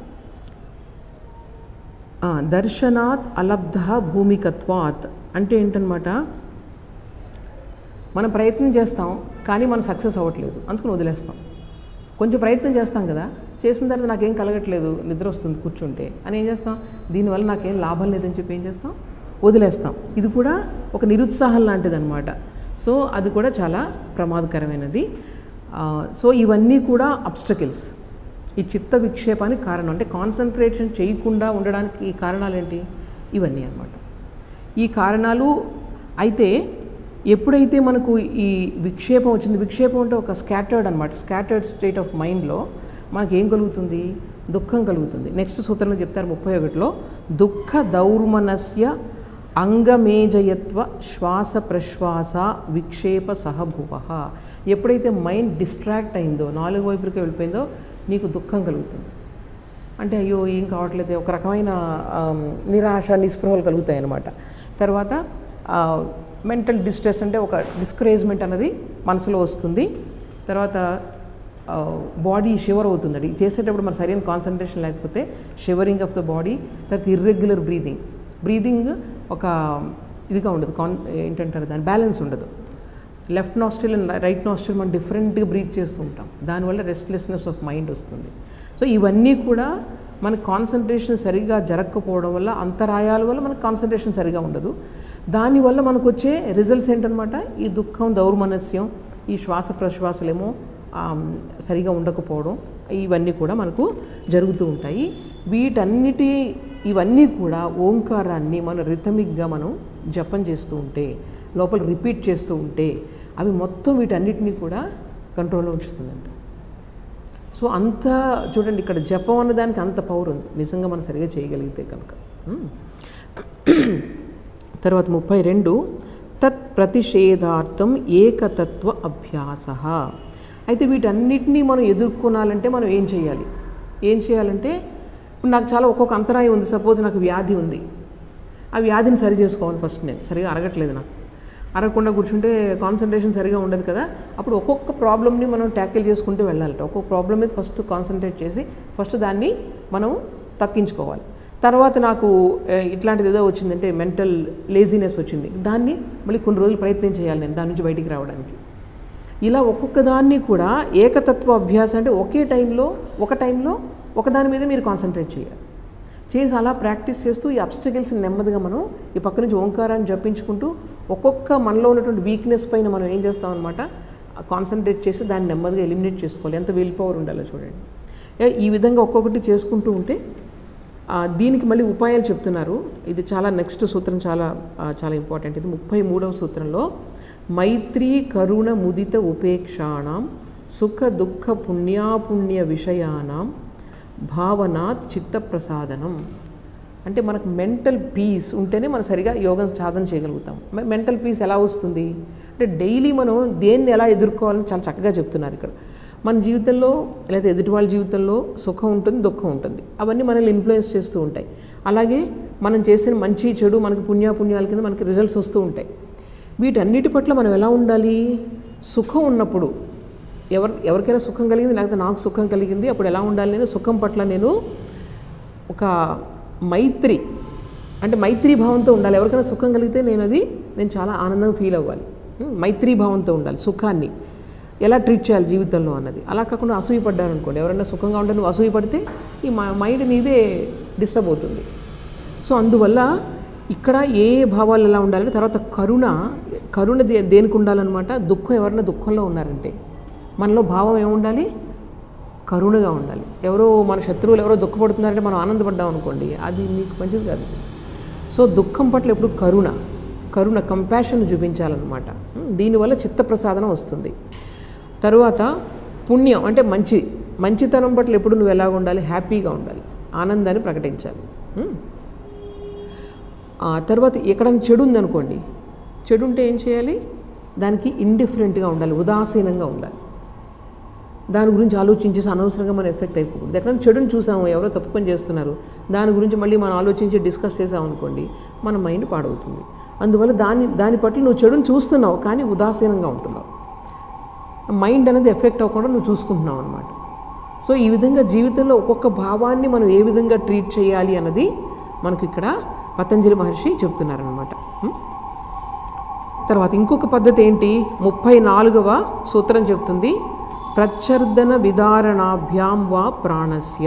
ఆ, దర్శనాత్ అలబ్ధ భూమికత్వాత్ అంటే ఏంటనమాట మనం ప్రయత్నం చేస్తాం కానీ మనం సక్సెస్ అవ్వట్లేదు అందుకని వదిలేస్తాం కొంచెం ప్రయత్నం చేస్తాం కదా చేసిన తర్వాత నాకేం కలగట్లేదు నిద్ర వస్తుంది కూర్చుంటే అని ఏం చేస్తాం దీనివల్ల నాకేం లాభం లేదని చెప్పి ఏం చేస్తాం వదిలేస్తాం ఇది కూడా ఒక నిరుత్సాహం లాంటిది అనమాట సో అది కూడా చాలా ప్రమాదకరమైనది ఆ, సో ఇవన్నీ కూడా అబ్స్టకిల్స్ ఈ చిత్త విక్షేపానికి కారణం అంటే కాన్సన్ట్రేషన్ చేయకుండా ఉండడానికి ఈ కారణాలు ఏంటి ఇవన్నీ అన్నమాట ఈ కారణాలు అయితే ఎప్పుడైతే మనకు ఈ విక్షేపం వచ్చింది విక్షేపం అంటే ఒక స్కాటర్డ్ అనమాట స్కాటర్డ్ స్టేట్ ఆఫ్ మైండ్లో మనకి ఏం కలుగుతుంది దుఃఖం కలుగుతుంది నెక్స్ట్ సూత్రంలో చెప్తారు ముప్పై ఒకటిలో దుఃఖ దౌర్మనస్య అంగమేజయత్వ శ్వాస ప్రశ్వాస విక్షేప సహభువ ఎప్పుడైతే మైండ్ డిస్ట్రాక్ట్ అయిందో నాలుగు వైపులకి వెళ్ళిపోయిందో నీకు దుఃఖం కలుగుతుంది అంటే అయ్యో ఏం కావట్లేదు ఒక రకమైన ఆమ్, నిరాశ నిస్పృహలు కలుగుతాయి అన్నమాట తర్వాత మెంటల్ డిస్ట్రెస్ అంటే ఒక డిస్కరేజ్మెంట్ అన్నది మనసులో వస్తుంది తర్వాత బాడీ షివర్ అవుతుంది అది చేసేటప్పుడు మన సరైన కాన్సన్ట్రేషన్ లేకపోతే షివరింగ్ ఆఫ్ ద బాడీ తర్వాత ఇర్రెగ్యులర్ బ్రీదింగ్ బ్రీదింగ్ ఒక ఇదిగా ఉండదు కాన్ ఏంటంటారు దాని బ్యాలెన్స్ ఉండదు left nostril and right nostril మనం డిఫరెంట్గా బ్రీత్ చేస్తూ ఉంటాం దానివల్ల రెస్ట్లెస్నెస్ ఆఫ్ మైండ్ వస్తుంది సో ఇవన్నీ కూడా మన కాన్సన్ట్రేషన్ సరిగా జరగకపోవడం వల్ల అంతరాయాల వల్ల మనకు కాన్సన్ట్రేషన్ సరిగా ఉండదు దానివల్ల మనకు వచ్చే రిజల్ట్స్ ఏంటనమాట ఈ దుఃఖం దౌర్మనస్యం ఈ శ్వాస ప్రశ్వాసలేమో ఆమ్, సరిగా ఉండకపోవడం ఇవన్నీ కూడా మనకు జరుగుతూ ఉంటాయి వీటన్నిటి ఇవన్నీ కూడా ఓంకారాన్ని మనం రిథమిక్గా మనం జపం చేస్తూ ఉంటే లోపల రిపీట్ చేస్తూ ఉంటే అవి మొత్తం వీటన్నిటినీ కూడా కంట్రోల్లో ఉంచుతుందంట సో అంత చూడండి ఇక్కడ జపం అన్నదానికి అంత పవర్ ఉంది నిజంగా మనం సరిగా చేయగలిగితే కనుక మ్మ్. తర్వాత ముప్పై రెండు తత్ ప్రతిషేధార్థం ఏకతత్వ అభ్యాస అయితే వీటన్నిటినీ మనం ఎదుర్కొనాలంటే మనం ఏం చేయాలి ఏం చేయాలంటే ఇప్పుడు నాకు చాలా ఒక్కొక్క అంతరాయం ఉంది సపోజ్ నాకు వ్యాధి ఉంది ఆ వ్యాధిని సరి చేసుకోవాలి ఫస్ట్ నేను సరిగా అరగట్లేదు నాకు అరగకుండా కూర్చుంటే కాన్సన్ట్రేషన్ సరిగా ఉండదు కదా అప్పుడు ఒక్కొక్క ప్రాబ్లమ్ని మనం ట్యాకిల్ చేసుకుంటూ వెళ్ళాలట ఒక్కొక్క ప్రాబ్లమ్ మీద ఫస్ట్ కాన్సన్ట్రేట్ చేసి ఫస్ట్ దాన్ని మనం తగ్గించుకోవాలి తర్వాత నాకు ఆ, ఇట్లాంటిది ఏదో వచ్చిందంటే మెంటల్ లేజినెస్ వచ్చింది దాన్ని మళ్ళీ కొన్ని రోజులు ప్రయత్నం చేయాలి నేను దాని నుంచి బయటికి రావడానికి ఇలా ఒక్కొక్క దాన్ని కూడా ఏకతత్వ అభ్యాసం అంటే ఒకే టైంలో ఒక టైంలో ఒకదాని మీద మీరు కాన్సన్ట్రేట్ చేయాలి చేసి అలా ప్రాక్టీస్ చేస్తూ ఈ అబ్స్టకిల్స్ నెమ్మదిగా మనం ఈ పక్క నుంచి ఓంకారాన్ని జపించుకుంటూ ఒక్కొక్క మనలో ఉన్నటువంటి వీక్నెస్ పైన మనం ఏం చేస్తామన్నమాట కాన్సన్ట్రేట్ చేసి దాన్ని నెమ్మదిగా ఎలిమినేట్ చేసుకోవాలి ఎంత విల్ పవర్ ఉండాలో చూడండి ఏ- ఈ విధంగా ఒక్కొక్కటి చేసుకుంటూ ఉంటే ఆ, దీనికి మళ్ళీ ఉపాయాలు చెప్తున్నారు ఇది చాలా నెక్స్ట్ సూత్రం చాలా ఆ, చాలా ఇంపార్టెంట్ ఇది ముప్పై మూడవ సూత్రంలో మైత్రీ కరుణ ముదిత ఉపేక్షాణం సుఖ దుఃఖ పుణ్యాపుణ్య విషయానాం భావనాత్ చిత్త ప్రసాదనం అంటే మనకు మెంటల్ పీస్ ఉంటేనే మనం సరిగా యోగం సాధన చేయగలుగుతాం మెంటల్ పీస్ ఎలా వస్తుంది అంటే డైలీ మనం దేన్ని ఎలా ఎదుర్కోవాలని చాలా చక్కగా చెప్తున్నారు ఇక్కడ మన జీవితంలో లేదా ఎదుటి వాళ్ళ జీవితంలో సుఖం ఉంటుంది దుఃఖం ఉంటుంది అవన్నీ మనల్ని ఇన్ఫ్లుయెన్స్ చేస్తూ ఉంటాయి అలాగే మనం చేసిన మంచి చెడు మనకి పుణ్యాపుణ్యాల కింద మనకి రిజల్ట్స్ వస్తూ ఉంటాయి వీటన్నిటి పట్ల మనం ఎలా ఉండాలి సుఖం ఉన్నప్పుడు ఎవరు ఎవరికైనా సుఖం కలిగింది లేకపోతే నాకు సుఖం కలిగింది అప్పుడు ఎలా ఉండాలి నేను సుఖం పట్ల నేను ఒక మైత్రి అంటే మైత్రీ భావంతో ఉండాలి ఎవరికైనా సుఖం కలిగితే నేను అది నేను చాలా ఆనందంగా ఫీల్ అవ్వాలి ఉం, మైత్రీ భావంతో ఉండాలి సుఖాన్ని ఎలా ట్రీట్ చేయాలి జీవితంలో అన్నది అలా కాకుండా అసూయపడ్డారు అనుకోండి ఎవరైనా సుఖంగా ఉంటే నువ్వు అసూయపడితే ఈ మైండ్ నీదే డిస్టర్బ్ అవుతుంది సో అందువల్ల ఇక్కడ ఏ ఏ భావాలు ఎలా ఉండాలి తర్వాత కరుణ కరుణ దే దేనికి ఉండాలన్నమాట దుఃఖం ఎవరైనా దుఃఖంలో ఉన్నారంటే మనలో భావం ఏముండాలి కరుణగా ఉండాలి ఎవరో మన శత్రువులు ఎవరో దుఃఖపడుతున్నారంటే మనం ఆనందపడ్డాం అనుకోండి అది మీకు మంచిది కాదు సో దుఃఖం పట్ల ఎప్పుడు కరుణ కరుణ కంపాషన్ చూపించాలన్నమాట ఉం, దీనివల్ల చిత్త ప్రసాదనం వస్తుంది తరువాత పుణ్యం అంటే మంచి మంచితనం పట్ల ఎప్పుడు నువ్వు ఎలాగ ఉండాలి హ్యాపీగా ఉండాలి ఆనందాన్ని ప్రకటించాలి ఉం. ఆ తర్వాత ఎక్కడైనా చెడు ఉందనుకోండి చెడు ఉంటే ఏం చేయాలి దానికి ఇండిఫరెంట్గా ఉండాలి ఉదాసీనంగా ఉండాలి దాని గురించి ఆలోచించేసి అనవసరంగా మనం ఎఫెక్ట్ అయిపోకూడదు ఎక్కడైనా చెడుని చూసాము ఎవరో తప్పు పని చేస్తున్నారు దాని గురించి మళ్ళీ మనం ఆలోచించి డిస్కస్ చేసామనుకోండి మన మైండ్ పాడవుతుంది అందువల్ల దాని దాని పట్ల నువ్వు చెడుని చూస్తున్నావు కానీ ఉదాసీనంగా ఉంటున్నావు మైండ్ అనేది ఎఫెక్ట్ అవ్వకుండా నువ్వు చూసుకుంటున్నావు అనమాట సో ఈ విధంగా జీవితంలో ఒక్కొక్క భావాన్ని మనం ఏ విధంగా ట్రీట్ చేయాలి అన్నది మనకు ఇక్కడ పతంజలి మహర్షి చెప్తున్నారనమాట తర్వాత ఇంకొక పద్ధతి ఏంటి ముప్పై నాలుగవ సూత్రం చెప్తుంది ప్రచ్చర్దన విదారణాభ్యాం వా ప్రాణస్య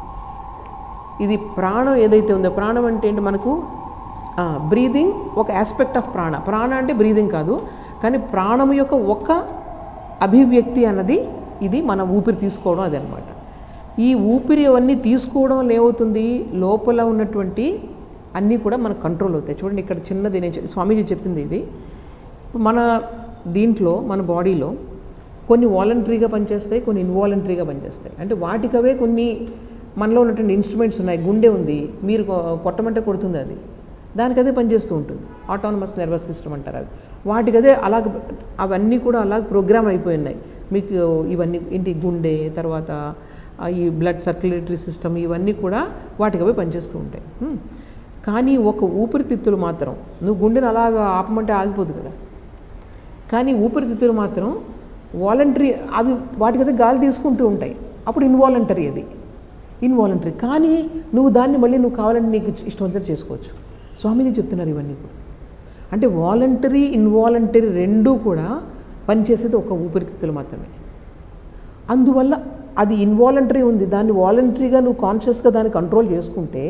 ఇది ప్రాణం ఏదైతే ఉందో ప్రాణం అంటే ఏంటి మనకు బ్రీదింగ్ ఒక ఆస్పెక్ట్ ఆఫ్ ప్రాణ ప్రాణ అంటే బ్రీదింగ్ కాదు కానీ ప్రాణం యొక్క ఒక అభివ్యక్తి అన్నది ఇది మన ఊపిరి తీసుకోవడం అది అనమాట ఈ ఊపిరి అవన్నీ తీసుకోవడం వల్ల ఏమవుతుంది లోపల ఉన్నటువంటి అన్నీ కూడా మనకు కంట్రోల్ అవుతాయి చూడండి ఇక్కడ చిన్నది నేను చె- స్వామీజీ చెప్పింది ఇది మన దీంట్లో మన బాడీలో కొన్ని వాలంటరీగా పనిచేస్తాయి కొన్ని ఇన్వాలంటరీగా పనిచేస్తాయి అంటే వాటికవే కొన్ని మనలో ఉన్నటువంటి ఇన్స్ట్రుమెంట్స్ ఉన్నాయి గుండె ఉంది మీరు కొ- కొట్టమంటే కొడుతుంది అది దానికి అదే పనిచేస్తూ ఉంటుంది ఆటోనమస్ నర్వస్ సిస్టమ్ అంటారు అవి వాటికదే అలాగ అవన్నీ కూడా అలాగ ప్రోగ్రామ్ అయిపోయి ఉన్నాయి మీకు ఇవన్నీ ఏంటి గుండె తర్వాత ఆ ఈ బ్లడ్ సర్క్యులేటరీ సిస్టమ్ ఇవన్నీ కూడా వాటికవే పనిచేస్తూ ఉంటాయి హ్మ్. కానీ ఒక ఊపిరితిత్తులు మాత్రం నువ్వు గుండెని అలాగా ఆపమంటే ఆగిపోదు కదా కానీ ఊపిరితిత్తులు మాత్రం వాలంటరీ అవి వాటికైతే గాలి తీసుకుంటూ ఉంటాయి అప్పుడు ఇన్వాలంటరీ అది ఇన్వాలంటరీ కానీ నువ్వు దాన్ని మళ్ళీ నువ్వు కావాలంటే నీకు ఇష్టం వచ్చినట్టు చేసుకోవచ్చు స్వామీజీ చెప్తున్నారు ఇవన్నీ కూడా అంటే వాలంటరీ ఇన్వాలంటరీ రెండూ కూడా పనిచేసేది ఒక ఊపిరితిత్తులు మాత్రమే అందువల్ల అది ఇన్వాలంటరీ ఉంది దాన్ని వాలంటరీగా నువ్వు కాన్షియస్గా దాన్ని కంట్రోల్ చేసుకుంటే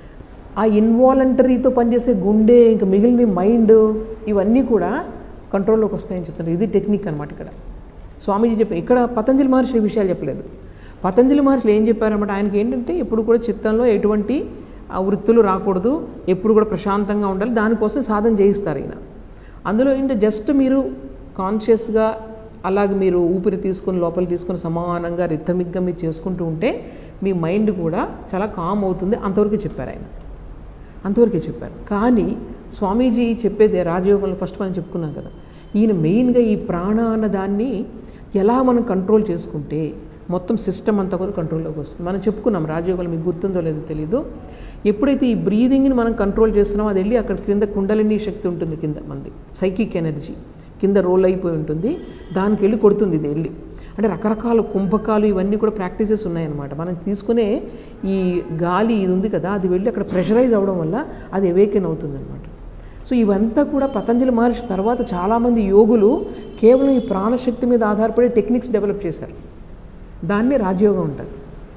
ఆ ఇన్వాలంటరీతో పనిచేసే గుండె ఇంకా మిగిలిన మైండ్ ఇవన్నీ కూడా కంట్రోల్లోకి వస్తాయని చెప్తున్నారు ఇది టెక్నిక్ అనమాట ఇక్కడ స్వామీజీ చెప్పి ఇక్కడ పతంజలి మహర్షి ఈ విషయాలు చెప్పలేదు పతంజలి మహర్షులు ఏం చెప్పారన్నమాట ఆయనకి ఏంటంటే ఎప్పుడు కూడా చిత్తంలో ఎటువంటి ఆ వృత్తులు రాకూడదు ఎప్పుడు కూడా ప్రశాంతంగా ఉండాలి దానికోసం సాధన చేయిస్తారు ఈయన అందులో ఏంటంటే జస్ట్ మీరు కాన్షియస్గా అలాగే మీరు ఊపిరి తీసుకొని లోపల తీసుకొని సమానంగా రిథమిక్గా మీరు చేసుకుంటూ ఉంటే మీ మైండ్ కూడా చాలా కామ్ అవుతుంది అంతవరకు చెప్పారు ఆయన అంతవరకే చెప్పారు కానీ స్వామీజీ చెప్పేది రాజయోగంలో ఫస్ట్ మనం చెప్పుకున్నాం కదా ఈయన మెయిన్గా ఈ ప్రాణ అన్న దాన్ని ఎలా మనం కంట్రోల్ చేసుకుంటే మొత్తం సిస్టమ్ అంతా కూడా కంట్రోల్లోకి వస్తుంది మనం చెప్పుకున్నాం రాజయోగంలో మీకు గుర్తుందో లేదో తెలీదు ఎప్పుడైతే ఈ బ్రీదింగ్ని మనం కంట్రోల్ చేస్తున్నామో అది వెళ్ళి అక్కడ కింద కుండలిని శక్తి ఉంటుంది కింద మనది సైకిక్ ఎనర్జీ కింద రోల్ అయిపోయి ఉంటుంది దానికి వెళ్ళి కొడుతుంది ఇది వెళ్ళి అంటే రకరకాల కుంభకాలు ఇవన్నీ కూడా ప్రాక్టీసెస్ ఉన్నాయన్నమాట మనం తీసుకునే ఈ గాలి ఇది ఉంది కదా అది వెళ్ళి అక్కడ ప్రెషరైజ్ అవ్వడం వల్ల అది ఎవేకెన్ అవుతుంది అనమాట సో ఇవంతా కూడా పతంజలి మహర్షి తర్వాత చాలామంది యోగులు కేవలం ఈ ప్రాణశక్తి మీద ఆధారపడి టెక్నిక్స్ డెవలప్ చేశారు దాన్ని రాజయోగం అంటారు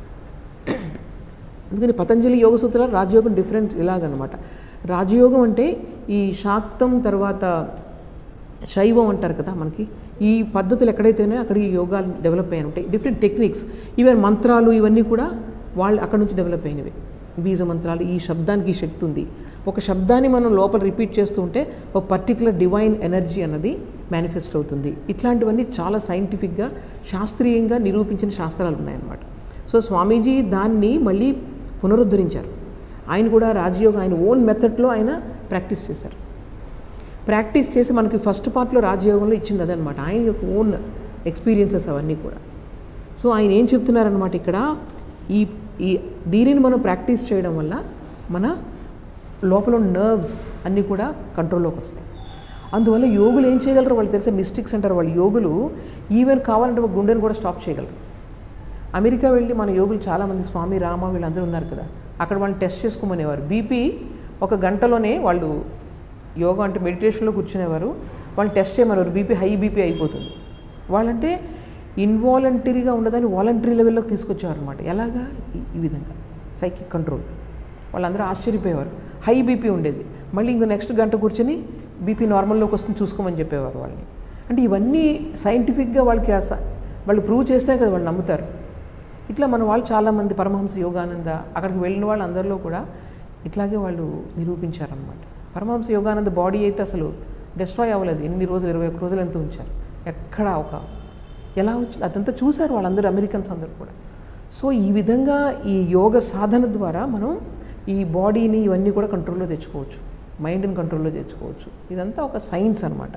అందుకని పతంజలి యోగ సూత్రాలు రాజయోగం డిఫరెంట్ ఇలాగనమాట రాజయోగం అంటే ఈ శాక్తం తర్వాత శైవం అంటారు కదా మనకి ఈ పద్ధతులు ఎక్కడైతేనే అక్కడ ఈ యోగాలు డెవలప్ అయ్యాయి ఉంటాయి డిఫరెంట్ టెక్నిక్స్ ఈవెన్ మంత్రాలు ఇవన్నీ కూడా వాళ్ళు అక్కడ నుంచి డెవలప్ అయినవి బీజ మంత్రాలు ఈ శబ్దానికి ఈ శక్తి ఉంది ఒక శబ్దాన్ని మనం లోపల రిపీట్ చేస్తూ ఉంటే ఒక పర్టికులర్ డివైన్ ఎనర్జీ అన్నది మేనిఫెస్ట్ అవుతుంది ఇట్లాంటివన్నీ చాలా సైంటిఫిక్గా శాస్త్రీయంగా నిరూపించిన శాస్త్రాలు ఉన్నాయన్నమాట సో స్వామీజీ దాన్ని మళ్ళీ పునరుద్ధరించారు ఆయన కూడా రాజయోగ ఆయన ఓన్ మెథడ్లో ఆయన ప్రాక్టీస్ చేశారు ప్రాక్టీస్ చేసి మనకి ఫస్ట్ పార్ట్లో రాజయోగంలో ఇచ్చింది అదనమాట ఆయన యొక్క ఓన్ ఎక్స్పీరియన్సెస్ అవన్నీ కూడా సో ఆయన ఏం చెప్తున్నారనమాట ఇక్కడ ఈ ఈ దీనిని మనం ప్రాక్టీస్ చేయడం వల్ల మన లోపల నర్వ్స్ అన్నీ కూడా కంట్రోల్లోకి వస్తాయి అందువల్ల యోగులు ఏం చేయగలరు వాళ్ళు తెలిసే మిస్టేక్స్ అంటారు వాళ్ళు యోగులు ఈవెన్ కావాలంటే ఒక గుండెని కూడా స్టాప్ చేయగలరు అమెరికా వెళ్ళి మన యోగులు చాలామంది స్వామి రామ వీళ్ళందరూ ఉన్నారు కదా అక్కడ వాళ్ళని టెస్ట్ చేసుకోమనేవారు బీపీ ఒక గంటలోనే వాళ్ళు యోగా అంటే మెడిటేషన్లో కూర్చునేవారు వాళ్ళు టెస్ట్ చేయమనేవారు బీపీ హై బీపీ అయిపోతుంది వాళ్ళంటే ఇన్వాలంటరీగా ఉన్నదాన్ని వాలంటరీ లెవెల్లోకి తీసుకొచ్చేవారు అనమాట ఎలాగా ఈ- ఈ విధంగా సైకిక్ కంట్రోల్ వాళ్ళందరూ ఆశ్చర్యపోయేవారు హై బీపీ ఉండేది మళ్ళీ ఇంకో నెక్స్ట్ గంట కూర్చొని బీపీ నార్మల్లోకి వస్తుంది చూసుకోమని చెప్పేవారు వాళ్ళని అంటే ఇవన్నీ సైంటిఫిక్గా వాళ్ళకి ఆ స- వాళ్ళు ప్రూవ్ చేస్తే కదా వాళ్ళు నమ్ముతారు ఇట్లా మన వాళ్ళు చాలామంది పరమహంస యోగానంద అక్కడికి వెళ్ళిన వాళ్ళందరిలో కూడా ఇట్లాగే వాళ్ళు నిరూపించారనమాట పరమహంస యోగానంద బాడీ అయితే అసలు డిస్ట్రాయ్ అవ్వలేదు ఎన్ని రోజులు ఇరవై ఒక్క రోజులు ఎంత ఉంచారు ఎక్కడ ఒక ఎలా వచ్చింది అదంతా చూశారు వాళ్ళందరూ అమెరికన్స్ అందరూ కూడా సో ఈ విధంగా ఈ యోగ సాధన ద్వారా మనం ఈ బాడీని ఇవన్నీ కూడా కంట్రోల్లో తెచ్చుకోవచ్చు మైండ్ని కంట్రోల్లో తెచ్చుకోవచ్చు ఇదంతా ఒక సైన్స్ అనమాట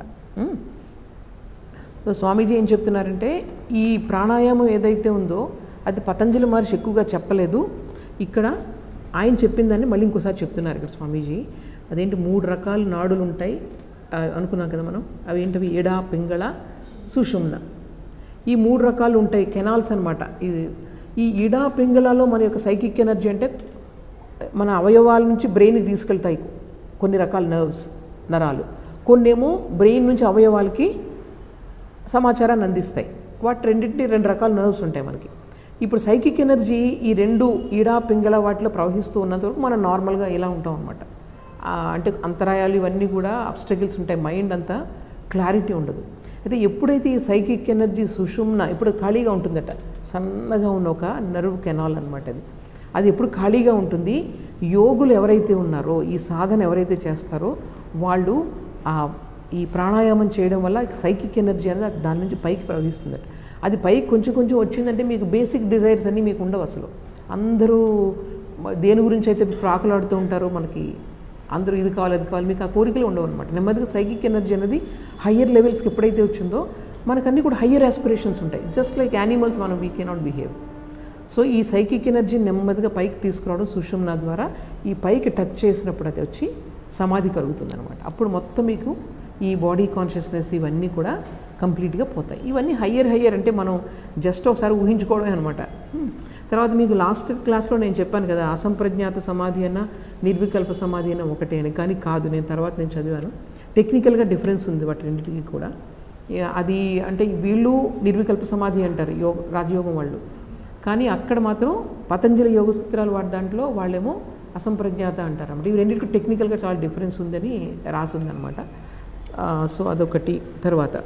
సో స్వామీజీ ఏం చెప్తున్నారంటే ఈ ప్రాణాయామం ఏదైతే ఉందో అది పతంజలి మహర్షి ఎక్కువగా చెప్పలేదు ఇక్కడ ఆయన చెప్పిందని మళ్ళీ ఇంకోసారి చెప్తున్నారు ఇక్కడ స్వామీజీ అదేంటి మూడు రకాల నాడులు ఉంటాయి ఆ, అనుకున్నాం కదా మనం అవి ఏంటవి ఎడ పింగళ సుషుమ్న ఈ మూడు రకాలు ఉంటాయి కెనాల్స్ అనమాట ఇది ఈ ఇడా పింగళలో మన యొక్క సైకిక్ ఎనర్జీ అంటే మన అవయవాల నుంచి బ్రెయిన్కి తీసుకెళ్తాయి కొన్ని రకాల నర్వ్స్ నరాలు కొన్నేమో బ్రెయిన్ నుంచి అవయవాలకి సమాచారాన్ని అందిస్తాయి వాటి రెండింటిని రెండు రకాల నర్వ్స్ ఉంటాయి మనకి ఇప్పుడు సైకిక్ ఎనర్జీ ఈ రెండు ఈడా పింగళ వాటిలో ప్రవహిస్తూ ఉన్నంత వరకు మనం నార్మల్గా ఇలా ఉంటాం అనమాట అంటే అంతరాయాలు ఇవన్నీ కూడా అబ్స్ట్రగిల్స్ ఉంటాయి మైండ్ అంతా క్లారిటీ ఉండదు అయితే ఎప్పుడైతే ఈ సైకిక్ ఎనర్జీ సుషుమ్న ఇప్పుడు ఖాళీగా ఉంటుందట సన్నగా ఉన్న ఒక నర్వ్ కెనాల్ అనమాట అది అది ఎప్పుడు ఖాళీగా ఉంటుంది యోగులు ఎవరైతే ఉన్నారో ఈ సాధన ఎవరైతే చేస్తారో వాళ్ళు ఆ ఈ ప్రాణాయామం చేయడం వల్ల సైకిక్ ఎనర్జీ అనేది దాని నుంచి పైకి ప్రవహిస్తుందట అది పైకి కొంచెం కొంచెం వచ్చిందంటే మీకు బేసిక్ డిజైర్స్ అన్నీ మీకు ఉండవు అసలు అందరూ మ- దేని గురించి అయితే ప్రాకులాడుతూ ఉంటారో మనకి అందరూ ఇది కావాలి అది కావాలి మీకు ఆ కోరికలు ఉండవు అనమాట నెమ్మదిగా సైకిక్ ఎనర్జీ అనేది హయ్యర్ లెవెల్స్కి ఎప్పుడైతే వచ్చిందో మనకన్నీ కూడా హయ్యర్ ఆస్పిరేషన్స్ ఉంటాయి జస్ట్ లైక్ యానిమల్స్ మనం వీ కెనాట్ బిహేవ్ సో ఈ సైకిక్ ఎనర్జీ నెమ్మదిగా పైకి తీసుకురావడం సుషుమ్న ద్వారా ఈ పైకి టచ్ చేసినప్పుడు అది వచ్చి సమాధి కలుగుతుంది అనమాట అప్పుడు మొత్తం మీకు ఈ బాడీ కాన్షియస్నెస్ ఇవన్నీ కూడా కంప్లీట్గా పోతాయి ఇవన్నీ హయ్యర్ హయ్యర్ అంటే మనం జస్ట్ ఒకసారి ఊహించుకోవడమే అనమాట తర్వాత మీకు లాస్ట్ క్లాస్లో నేను చెప్పాను కదా అసంప్రజ్ఞాత సమాధి అన్న నిర్వికల్ప సమాధి అన్న ఒకటే అని కానీ కాదు నేను తర్వాత నేను చదివాను టెక్నికల్గా డిఫరెన్స్ ఉంది వాటి రెండింటికి కూడా ఇక అది అంటే వీళ్ళు నిర్వికల్ప సమాధి అంటారు యోగ రాజయోగం వాళ్ళు కానీ అక్కడ మాత్రం పతంజలి యోగ సూత్రాలు వాడి దాంట్లో వాళ్ళేమో అసంప్రజ్ఞాత అంటారు అన్నమాట ఇవి రెండింటికి టెక్నికల్గా చాలా డిఫరెన్స్ ఉందని రాసి ఉందన్నమాట ఆ, సో అదొకటి తర్వాత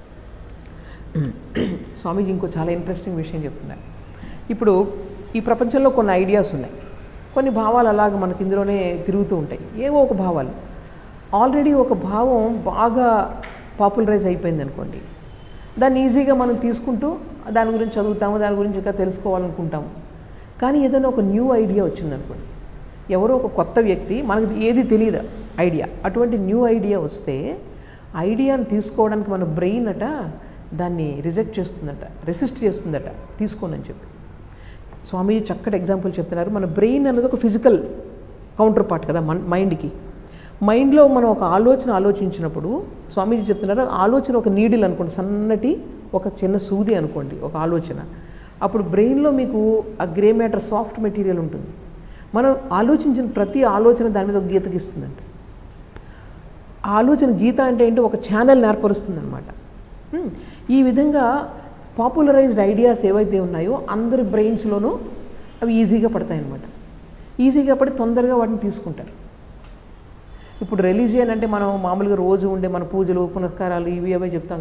స్వామీజీ ఇంకో చాలా ఇంట్రెస్టింగ్ విషయం చెప్తున్నారు ఇప్పుడు ఈ ప్రపంచంలో కొన్ని ఐడియాస్ ఉన్నాయి కొన్ని భావాలు అలాగ మనకి ఇందులోనే తిరుగుతూ ఉంటాయి ఏవో ఒక భావాలు ఆల్రెడీ ఒక భావం బాగా పాపులరైజ్ అయిపోయింది అనుకోండి దాన్ని ఈజీగా మనం తీసుకుంటూ దాని గురించి చదువుతాము దాని గురించి ఇంకా తెలుసుకోవాలనుకుంటాము కానీ ఏదైనా ఒక న్యూ ఐడియా వచ్చిందనుకోండి ఎవరో ఒక కొత్త వ్యక్తి మనకి ఏది తెలియదు ఐడియా అటువంటి న్యూ ఐడియా వస్తే ఐడియాని తీసుకోవడానికి మన బ్రెయిన్ అట దాన్ని రిజెక్ట్ చేస్తుందట రెసిస్ట్ చేస్తుందట తీసుకోండి అని చెప్పి స్వామీజీ చక్కటి ఎగ్జాంపుల్ చెప్తున్నారు మన బ్రెయిన్ అనేది ఒక ఫిజికల్ కౌంటర్ పార్ట్ కదా మన మైండ్కి మైండ్లో మనం ఒక ఆలోచన ఆలోచించినప్పుడు స్వామీజీ చెప్తున్నారు ఆలోచన ఒక నీడిల్ అనుకోండి సన్నటి ఒక చిన్న సూది అనుకోండి ఒక ఆలోచన అప్పుడు బ్రెయిన్లో మీకు ఆ గ్రే మ్యాటర్ సాఫ్ట్ మెటీరియల్ ఉంటుంది మనం ఆలోచించిన ప్రతి ఆలోచన దాని మీద ఒక గీత గీస్తుందంట ఆ ఆలోచన గీత అంటే ఏంటి ఒక ఛానల్ ఏర్పరుస్తుంది అనమాట ఈ విధంగా పాపులరైజ్డ్ ఐడియాస్ ఏవైతే ఉన్నాయో అందరి బ్రెయిన్స్లోనూ అవి ఈజీగా పడతాయి అన్నమాట ఈజీగా పడి తొందరగా వాటిని తీసుకుంటారు ఇప్పుడు రిలీజియన్ అంటే మనం మామూలుగా రోజు ఉండే మన పూజలు పునస్కారాలు ఇవి అవే చెప్తాం కదా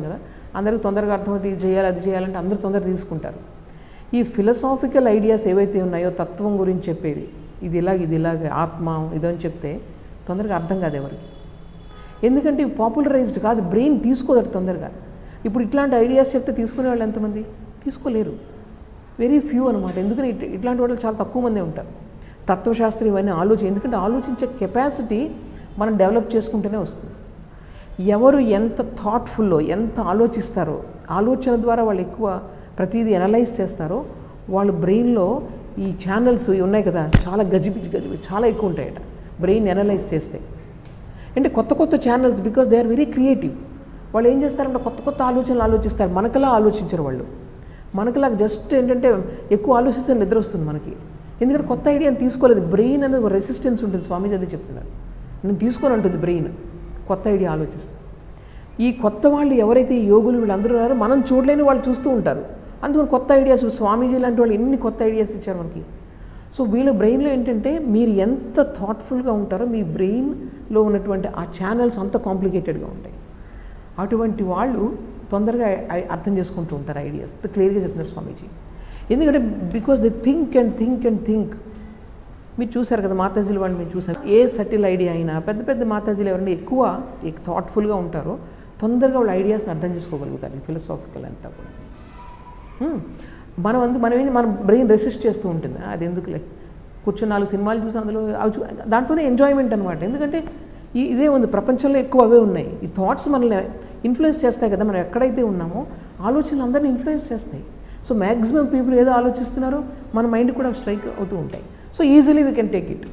అందరికి తొందరగా అర్థమవుతుంది ఇది చేయాలి అది చేయాలంటే అందరూ తొందరగా తీసుకుంటారు ఈ ఫిలసాఫికల్ ఐడియాస్ ఏవైతే ఉన్నాయో తత్వం గురించి చెప్పేవి ఇది ఇలాగ ఇది ఇలాగ ఆత్మ ఇదని చెప్తే తొందరగా అర్థం కాదు ఎవరికి ఎందుకంటే ఇవి పాపులరైజ్డ్ కాదు బ్రెయిన్ తీసుకోదట తొందరగా ఇప్పుడు ఇట్లాంటి ఐడియాస్ చెప్తే తీసుకునే వాళ్ళు ఎంతమంది తీసుకోలేరు వెరీ ఫ్యూ అనమాట ఎందుకని ఇట్- ఇట్లాంటి వాళ్ళు చాలా తక్కువ మందే ఉంటారు తత్వశాస్త్రం ఇవన్నీ ఆలోచన ఎందుకంటే ఆలోచించే కెపాసిటీ మనం డెవలప్ చేసుకుంటూనే వస్తుంది ఎవరు ఎంత థాట్ఫుల్లో ఎంత ఆలోచిస్తారో ఆలోచన ద్వారా వాళ్ళు ఎక్కువ ప్రతిదీ అనలైజ్ చేస్తారో వాళ్ళ బ్రెయిన్లో ఈ ఛానల్స్ ఇవి ఉన్నాయి కదా చాలా గజిబిజి గజిబిజి చాలా ఎక్కువ ఉంటాయట బ్రెయిన్ అనలైజ్ చేస్తే అంటే కొత్త కొత్త channels because they are very creative వాళ్ళు ఏం చేస్తారంటే కొత్త కొత్త ఆలోచనలు ఆలోచిస్తారు మనకలా ఆలోచించరు వాళ్ళు మనకులా జస్ట్ ఏంటంటే ఎక్కువ ఆలోచిస్తే నిద్ర వస్తుంది మనకి ఎందుకంటే కొత్త ఐడియాని తీసుకోలేదు బ్రెయిన్ అనేది ఒక రెసిస్టెన్స్ ఉంటుంది స్వామీజీ అదే చెప్తున్నారు నేను తీసుకొని ఉంటుంది బ్రెయిన్ కొత్త ఐడియా ఆలోచిస్తే ఈ కొత్త వాళ్ళు ఎవరైతే ఈ యోగులు వీళ్ళందరూ ఉన్నారో మనం చూడలేని వాళ్ళు చూస్తూ ఉంటారు అందుకని కొత్త ఐడియాస్ స్వామీజీ లాంటి వాళ్ళు ఎన్ని కొత్త ఐడియాస్ ఇచ్చారు మనకి సో వీళ్ళ బ్రెయిన్లో ఏంటంటే మీరు ఎంత థాట్ఫుల్గా ఉంటారో మీ బ్రెయిన్లో ఉన్నటువంటి ఆ ఛానల్స్ అంత కాంప్లికేటెడ్గా ఉంటాయి అటువంటి వాళ్ళు తొందరగా ఐ- అర్థం చేసుకుంటూ ఉంటారు ఐడియాస్ క్లియర్గా చెప్తున్నారు స్వామీజీ ఎందుకంటే because they think and think and think మీరు చూశారు కదా మాతాజీలు వాళ్ళు మీరు చూసారు ఏ సటిల్ ఐడియా అయినా పెద్ద పెద్ద మాతాజీలు ఎవరైనా ఎక్కువ థాట్ఫుల్గా ఉంటారో తొందరగా వాళ్ళ ఐడియాస్ని అర్థం చేసుకోగలుగుతారు ఫిలసాఫికల్ అంతా కూడా హ్మ్. మనం అందు మనం ఏంటి మన బ్రెయిన్ రెసిస్ట్ చేస్తూ ఉంటుంది అది ఎందుకులే కూర్చొని నాలుగు సినిమాలు చూసి అందులో అవి చూ- దాంట్లోనే ఎంజాయ్మెంట్ అనమాట ఎందుకంటే ఈ ఇదే ఉంది ప్రపంచంలో ఎక్కువ అవే ఉన్నాయి ఈ థాట్స్ మనల్ని ఇన్ఫ్లుయెన్స్ చేస్తాయి కదా మనం ఎక్కడైతే ఉన్నామో ఆలోచనలు అందరినీ ఇన్ఫ్లుయెన్స్ చేస్తాయి సో మ్యాక్సిమం పీపుల్ ఏదో ఆలోచిస్తున్నారో మన మైండ్ కూడా స్ట్రైక్ అవుతూ ఉంటాయి so easily we can take it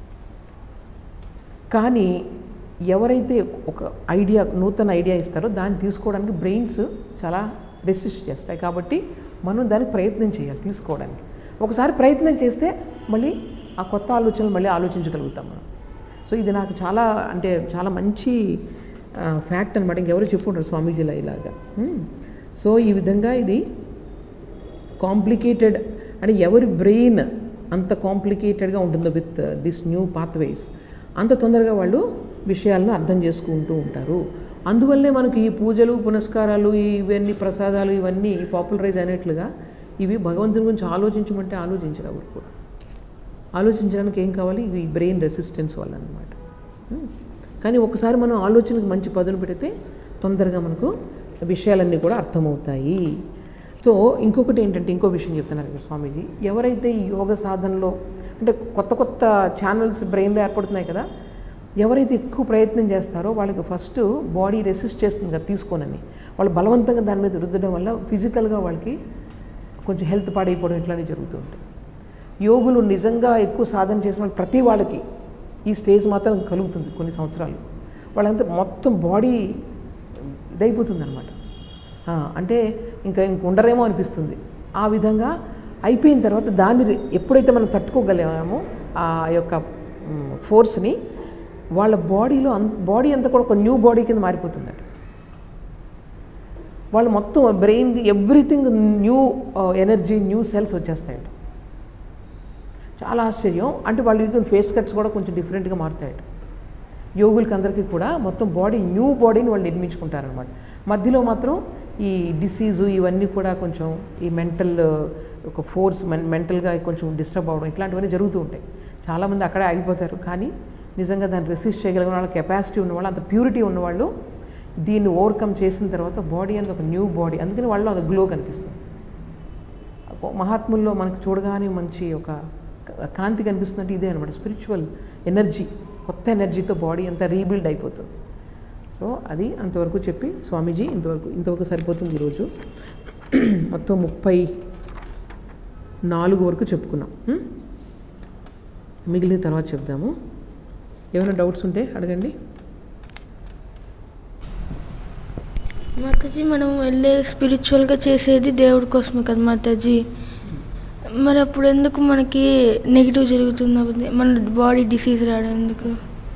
కానీ ఎవరైతే ఒక ఐడియా నూతన ఐడియా ఇస్తారో దాన్ని తీసుకోవడానికి బ్రెయిన్స్ చాలా రెసిస్ట్ చేస్తాయి కాబట్టి మనం దానికి ప్రయత్నం చేయాలి తీసుకోవడానికి ఒకసారి ప్రయత్నం చేస్తే మళ్ళీ ఆ కొత్త ఆలోచనలు మళ్ళీ ఆలోచించగలుగుతాం మనం సో ఇది నాకు చాలా అంటే చాలా మంచి ఫ్యాక్ట్ అనమాట ఇంకెవరు చెప్పుకుంటారు స్వామీజీలా ఇలాగా హ్మ్. సో ఈ విధంగా ఇది కాంప్లికేటెడ్ అంటే ఎవరి బ్రెయిన్ అంత కాంప్లికేటెడ్గా ఉంటుందో విత్ దిస్ న్యూ పాత్వేస్ అంత తొందరగా వాళ్ళు విషయాలను అర్థం చేసుకుంటూ ఉంటారు అందువల్లే మనకి ఈ పూజలు పునస్కారాలు ఇవన్నీ ప్రసాదాలు ఇవన్నీ పాపులరైజ్ అయినట్లుగా ఇవి భగవంతుని గురించి ఆలోచించమంటే ఆలోచించరు ఎవరు కూడా ఆలోచించడానికి ఏం కావాలి ఇవి బ్రెయిన్ రెసిస్టెన్స్ వల్ల అనమాట కానీ ఒకసారి మనం ఆలోచనకు మంచి పదును పెడితే తొందరగా మనకు విషయాలన్నీ కూడా అర్థమవుతాయి సో ఇంకొకటి ఏంటంటే ఇంకో విషయం చెప్తున్నారు ఇక్కడ స్వామీజీ ఎవరైతే ఈ యోగ సాధనలో అంటే కొత్త కొత్త ఛానల్స్ బ్రెయిన్లో ఏర్పడుతున్నాయి కదా ఎవరైతే ఎక్కువ ప్రయత్నం చేస్తారో వాళ్ళకి ఫస్ట్ బాడీ రెసిస్ట్ చేస్తుంది కదా తీసుకోనని వాళ్ళు బలవంతంగా దాని మీద రుద్దడం వల్ల ఫిజికల్గా వాళ్ళకి కొంచెం హెల్త్ పాడైపోవడం ఇట్లానే జరుగుతూ ఉంటాయి యోగులు నిజంగా ఎక్కువ సాధన చేసిన వాళ్ళు ప్రతి వాళ్ళకి ఈ స్టేజ్ మాత్రం కలుగుతుంది కొన్ని సంవత్సరాలు వాళ్ళంతా మొత్తం బాడీ ఇదైపోతుంది అనమాట అంటే ఇంకా ఇంక ఉండరేమో అనిపిస్తుంది ఆ విధంగా అయిపోయిన తర్వాత దాన్ని రి- ఎప్పుడైతే మనం తట్టుకోగలిగామో ఆ యొక్క ఫోర్స్ని వాళ్ళ బాడీలో అన్ బాడీ అంతా కూడా ఒక న్యూ బాడీ కింద మారిపోతుందట వాళ్ళు మొత్తం brain everything new energy new cells వచ్చేస్తాయట చాలా ఆశ్చర్యం అంటే వాళ్ళు ఫేస్ కట్స్ కూడా కొంచెం డిఫరెంట్గా మారుతాయట యోగులకి అందరికీ కూడా మొత్తం బాడీ న్యూ బాడీని వాళ్ళు నిర్మించుకుంటారనమాట మధ్యలో మాత్రం ఈ డిసీజు ఇవన్నీ కూడా కొంచెం ఈ మెంటల్ ఒక ఫోర్స్ మెన్ మెంటల్గా కొంచెం డిస్టర్బ్ అవ్వడం ఇట్లాంటివన్నీ జరుగుతూ ఉంటాయి చాలామంది అక్కడే ఆగిపోతారు కానీ నిజంగా దాన్ని రెసిస్ట్ చేయగలిగిన వాళ్ళ కెపాసిటీ ఉన్నవాళ్ళు అంత ప్యూరిటీ ఉన్నవాళ్ళు దీన్ని ఓవర్కమ్ చేసిన తర్వాత బాడీ అనేది ఒక న్యూ బాడీ అందుకని వాళ్ళు అది గ్లో కనిపిస్తుంది మహాత్ముల్లో మనకు చూడగానే మంచి ఒక క- కాంతి కనిపిస్తుందంటే ఇదే అనమాట స్పిరిచువల్ ఎనర్జీ కొత్త ఎనర్జీతో బాడీ అంతా రీబిల్డ్ అయిపోతుంది సో అది అంతవరకు చెప్పి స్వామీజీ ఇంతవరకు ఇంతవరకు సరిపోతుంది ఈరోజు మొత్తం ముప్పై నాలుగు వరకు చెప్పుకున్నాం ఉం? మిగిలిన తర్వాత చెప్దాము ఏమైనా డౌట్స్ ఉంటే అడగండి మాతాజీ మనం వెళ్ళే స్పిరిచువల్గా చేసేది దేవుడి కోసమే కదా మాతాజీ మరి అప్పుడు ఎందుకు మనకి నెగిటివ్ జరుగుతుంది అప్పుడు మన బాడీ డిసీజ్ రావడం ఎందుకు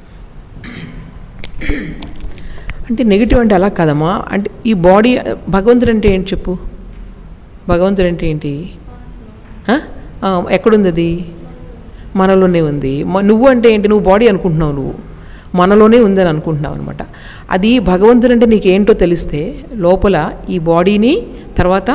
అంటే నెగిటివ్ అంటే అలా కాదమ్మా అంటే ఈ బాడీ భగవంతుడు అంటే ఏంటి చెప్పు భగవంతుడు అంటే ఏంటి ఆ? ఆ, ఎక్కడుంది అది మనలోనే ఉంది మ- నువ్వు అంటే ఏంటి నువ్వు బాడీ అనుకుంటున్నావు నువ్వు మనలోనే ఉందని అనుకుంటున్నాం అనమాట అది భగవంతుడు అంటే నీకేంటో తెలిస్తే లోపల ఈ బాడీని తర్వాత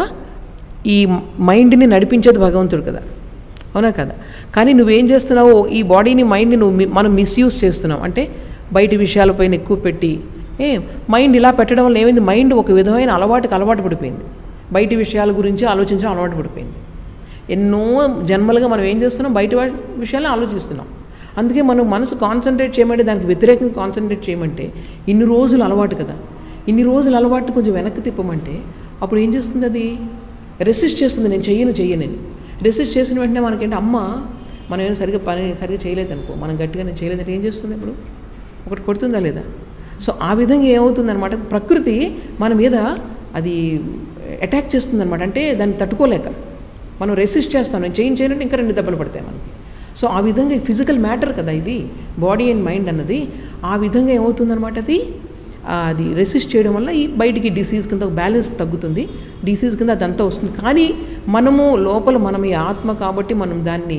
ఈ మైండ్ని నడిపించేది భగవంతుడు కదా అవునా కదా కానీ నువ్వేం చేస్తున్నావు ఈ బాడీని మైండ్ని నువ్వు మి- మనం మిస్యూజ్ చేస్తున్నావు అంటే బయటి విషయాలపైన ఎక్కువ పెట్టి ఏ మైండ్ ఇలా పెట్టడం వల్ల ఏమైంది మైండ్ ఒక విధమైన అలవాటుకి అలవాటు పడిపోయింది బయటి విషయాల గురించి ఆలోచించడం అలవాటు పడిపోయింది ఎన్నో జన్మలుగా మనం ఏం చేస్తున్నాం బయట వా- విషయాలను ఆలోచిస్తున్నాం అందుకే మనం మనసు కాన్సన్ట్రేట్ చేయమంటే దానికి వ్యతిరేకంగా కాన్సన్ట్రేట్ చేయమంటే ఇన్ని రోజులు అలవాటు కదా ఇన్ని రోజులు అలవాటు కొంచెం వెనక్కి తిప్పమంటే అప్పుడు ఏం చేస్తుంది అది రెసిస్ట్ చేస్తుంది నేను చెయ్యను చెయ్యనని రెసిస్ట్ చేసిన వెంటనే మనకేంటి అమ్మ మనం ఏమైనా సరిగ్గా పని సరిగ్గా చేయలేదు అనుకో మనం గట్టిగా నేను చేయలేదంటే ఏం చేస్తుంది ఇప్పుడు ఒకటి కొడుతుందా లేదా సో ఆ విధంగా ఏమవుతుందన్నమాట ప్రకృతి మన మీద అది అటాక్ చేస్తుందన్నమాట అంటే దాన్ని తట్టుకోలేక మనం రెసిస్ట్ చేస్తాం నేను చేంజ్ చేయనంటే ఇంకా రెండు దెబ్బలు పడతాయి మనకి సో ఆ విధంగా ఫిజికల్ మ్యాటర్ కదా ఇది బాడీ అండ్ మైండ్ అన్నది ఆ విధంగా ఏమవుతుందన్నమాట అది ఆ, అది రెసిస్ట్ చేయడం వల్ల ఈ బయటికి డిసీజ్ కింద బ్యాలెన్స్ తగ్గుతుంది డిసీజ్ కింద అదంతా వస్తుంది కానీ మనము లోపల మనం ఈ ఆత్మ కాబట్టి మనం దాన్ని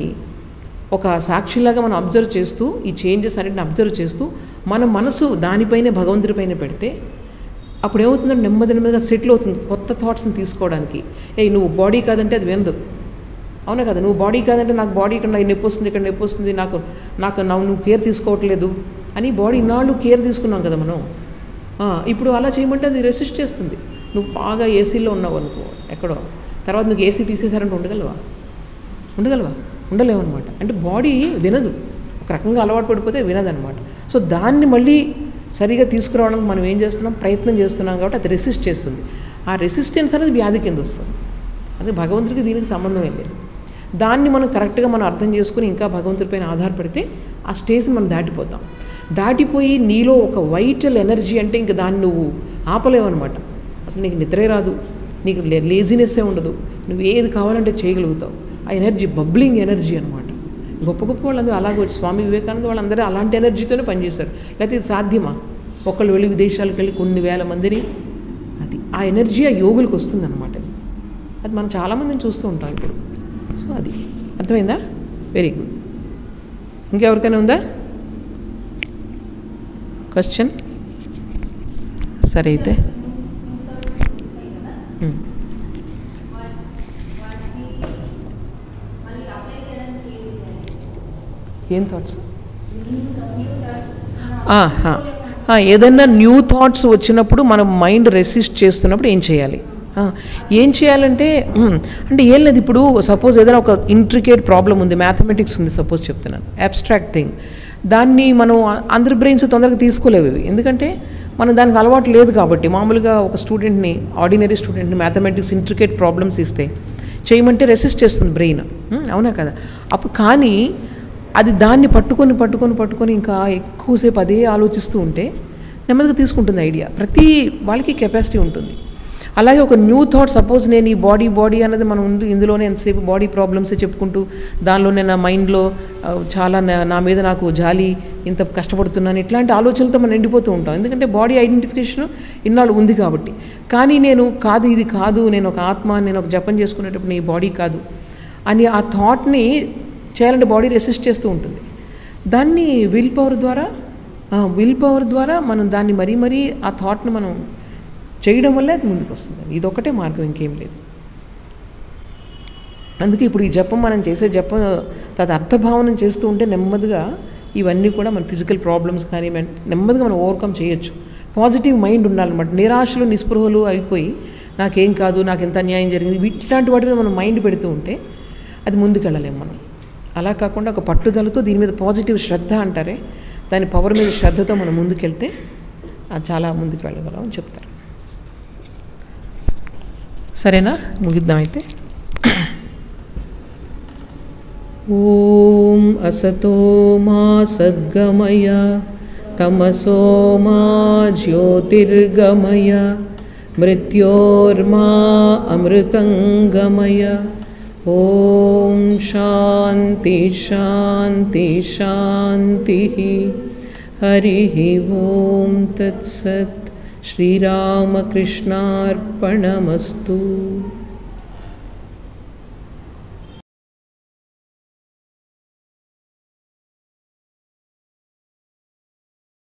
ఒక సాక్షిలాగా మనం అబ్జర్వ్ చేస్తూ ఈ చేంజెస్ అన్నిటిని అబ్జర్వ్ చేస్తూ మన మనసు దానిపైనే భగవంతుడిపైన పెడితే అప్పుడు ఏమవుతుందంటే నెమ్మది నెమ్మదిగా సెటిల్ అవుతుంది కొత్త థాట్స్ని తీసుకోవడానికి ఏ నువ్వు బాడీ కాదంటే అది వినదు అవునా కదా నువ్వు బాడీ కాదంటే నాకు బాడీ ఇక్కడ నాకు నొప్పి వస్తుంది ఇక్కడ నొప్పి వస్తుంది నాకు నాకు నవ్వు నువ్వు కేర్ తీసుకోవట్లేదు అని బాడీ ఇన్నాళ్ళు కేర్ తీసుకున్నాం కదా మనం ఆ, ఇప్పుడు అలా చేయమంటే అది రెసిస్ట్ చేస్తుంది నువ్వు బాగా ఏసీలో ఉన్నావు అనుకో ఎక్కడో తర్వాత నువ్వు ఏసీ తీసేశారంటే ఉండగలవా ఉండగలవా ఉండలేవన్నమాట అంటే బాడీ వినదు ఒక రకంగా అలవాటు పడిపోతే వినదన్నమాట సో దాన్ని మళ్ళీ సరిగా తీసుకురావడానికి మనం ఏం చేస్తున్నాం ప్రయత్నం చేస్తున్నాం కాబట్టి అది రెసిస్ట్ చేస్తుంది ఆ రెసిస్టెన్స్ అనేది వ్యాధి కింద వస్తుంది అదే భగవంతుడికి దీనికి సంబంధం ఏం లేదు దాన్ని మనం కరెక్ట్గా మనం అర్థం చేసుకుని ఇంకా భగవంతుడిపైన ఆధారపడితే ఆ స్టేజ్ని మనం దాటిపోతాం దాటిపోయి నీలో ఒక వైటల్ ఎనర్జీ అంటే ఇంకా దాన్ని నువ్వు ఆపలేవన్నమాట అసలు నీకు నిద్రే రాదు నీకు లేజినెస్సే ఉండదు నువ్వు ఏది కావాలంటే చేయగలుగుతావు ఆ ఎనర్జీ బబ్లింగ్ ఎనర్జీ అనమాట గొప్ప గొప్ప వాళ్ళందరూ అలాగే వచ్చి స్వామి వివేకానంద వాళ్ళందరూ అలాంటి ఎనర్జీతోనే పనిచేశారు లేకపోతే ఇది సాధ్యమా ఒకళ్ళు వెళ్ళి విదేశాలకు వెళ్ళి కొన్ని వేల మందిని అది ఆ ఎనర్జీ ఆ యోగులకు వస్తుందన్నమాట అది అది మనం చాలామందిని చూస్తూ ఉంటాం ఇప్పుడు సో అది అర్థమైందా వెరీ గుడ్ ఇంకెవరికైనా ఉందా క్వశ్చన్ సరే అయితే ఉమ్. ఏం థాట్స్ ఏదైనా న్యూ థాట్స్ వచ్చినప్పుడు మనం మైండ్ రెసిస్ట్ చేస్తున్నప్పుడు ఏం చేయాలి ఆ, ఏం చేయాలంటే మ్, అంటే ఏం లేదు ఇప్పుడు సపోజ్ ఏదైనా ఒక ఇంట్రికేట్ ప్రాబ్లం ఉంది మ్యాథమెటిక్స్ ఉంది సపోజ్ చెప్తున్నాను అబ్స్ట్రాక్ట్ థింగ్ దాన్ని మనం అందరి బ్రెయిన్స్ తొందరగా తీసుకోలేవు ఇవి ఎందుకంటే మనం దానికి అలవాటు లేదు కాబట్టి మామూలుగా ఒక స్టూడెంట్ని ఆర్డినరీ స్టూడెంట్ని మ్యాథమెటిక్స్ ఇంట్రికేట్ ప్రాబ్లమ్స్ ఇస్తే చేయమంటే రెసిస్ట్ చేస్తుంది బ్రెయిన్ అవునా కదా అప్పుడు కానీ అది దాన్ని పట్టుకొని పట్టుకొని పట్టుకొని ఇంకా ఎక్కువసేపు అదే ఆలోచిస్తూ ఉంటే నెమ్మదిగా తీసుకుంటుంది ఐడియా ప్రతి వాళ్ళకి కెపాసిటీ ఉంటుంది అలాగే ఒక న్యూ థాట్ సపోజ్ నేను ఈ బాడీ బాడీ అన్నది మనం ఉంది ఇందులోనే ఎంతసేపు బాడీ ప్రాబ్లమ్సే చెప్పుకుంటూ దానిలోనే నా మైండ్లో ఆ, చాలా నా- నా మీద నాకు జాలి ఇంత కష్టపడుతున్నాను ఇట్లాంటి ఆలోచనలతో మనం నిండిపోతూ ఉంటాం ఎందుకంటే బాడీ ఐడెంటిఫికేషన్ ఇన్నాళ్ళు ఉంది కాబట్టి కానీ నేను కాదు ఇది కాదు నేను ఒక ఆత్మ నేను ఒక జపం చేసుకునేటప్పుడు నీ బాడీ కాదు అని ఆ థాట్ని చేయాలంటే బాడీ రెసిస్ట్ చేస్తూ ఉంటుంది దాన్ని విల్ పవర్ ద్వారా విల్ పవర్ ద్వారా మనం దాన్ని మరీ మరీ ఆ థాట్ని మనం చేయడం వల్లే అది ముందుకు వస్తుంది ఇది ఒకటే మార్గం ఇంకేం లేదు అందుకే ఇప్పుడు ఈ జపం మనం చేసే జపం తది అర్థభావనం చేస్తూ ఉంటే నెమ్మదిగా ఇవన్నీ కూడా మన ఫిజికల్ ప్రాబ్లమ్స్ కానీ మెన్- నెమ్మదిగా మనం ఓవర్కమ్ చేయొచ్చు పాజిటివ్ మైండ్ ఉండాలన్నమాట నిరాశలు నిస్పృహలు అయిపోయి నాకేం కాదు నాకు ఎంత అన్యాయం జరిగింది ఇట్లాంటి వాటి మీద మనం మైండ్ పెడుతూ ఉంటే అది ముందుకెళ్ళలేం మనం అలా కాకుండా ఒక పట్టుదలతో దీని మీద పాజిటివ్ శ్రద్ధ అంటారే దాని పవర్ మీద శ్రద్ధతో మనం ముందుకెళ్తే అది చాలా ముందుకు వెళ్ళగలం అని చెప్తారు సరేనా ముగిద్దాం అయితే ఓం అసతో మా సద్గమయ తమసో మా జ్యోతిర్గమయ మృత్యోర్మా అమృతంగమయ ఓం శాంతి శాంతి శాంతి హరి ఓం తత్సత్ శ్రీరామకృష్ణార్పణమస్తు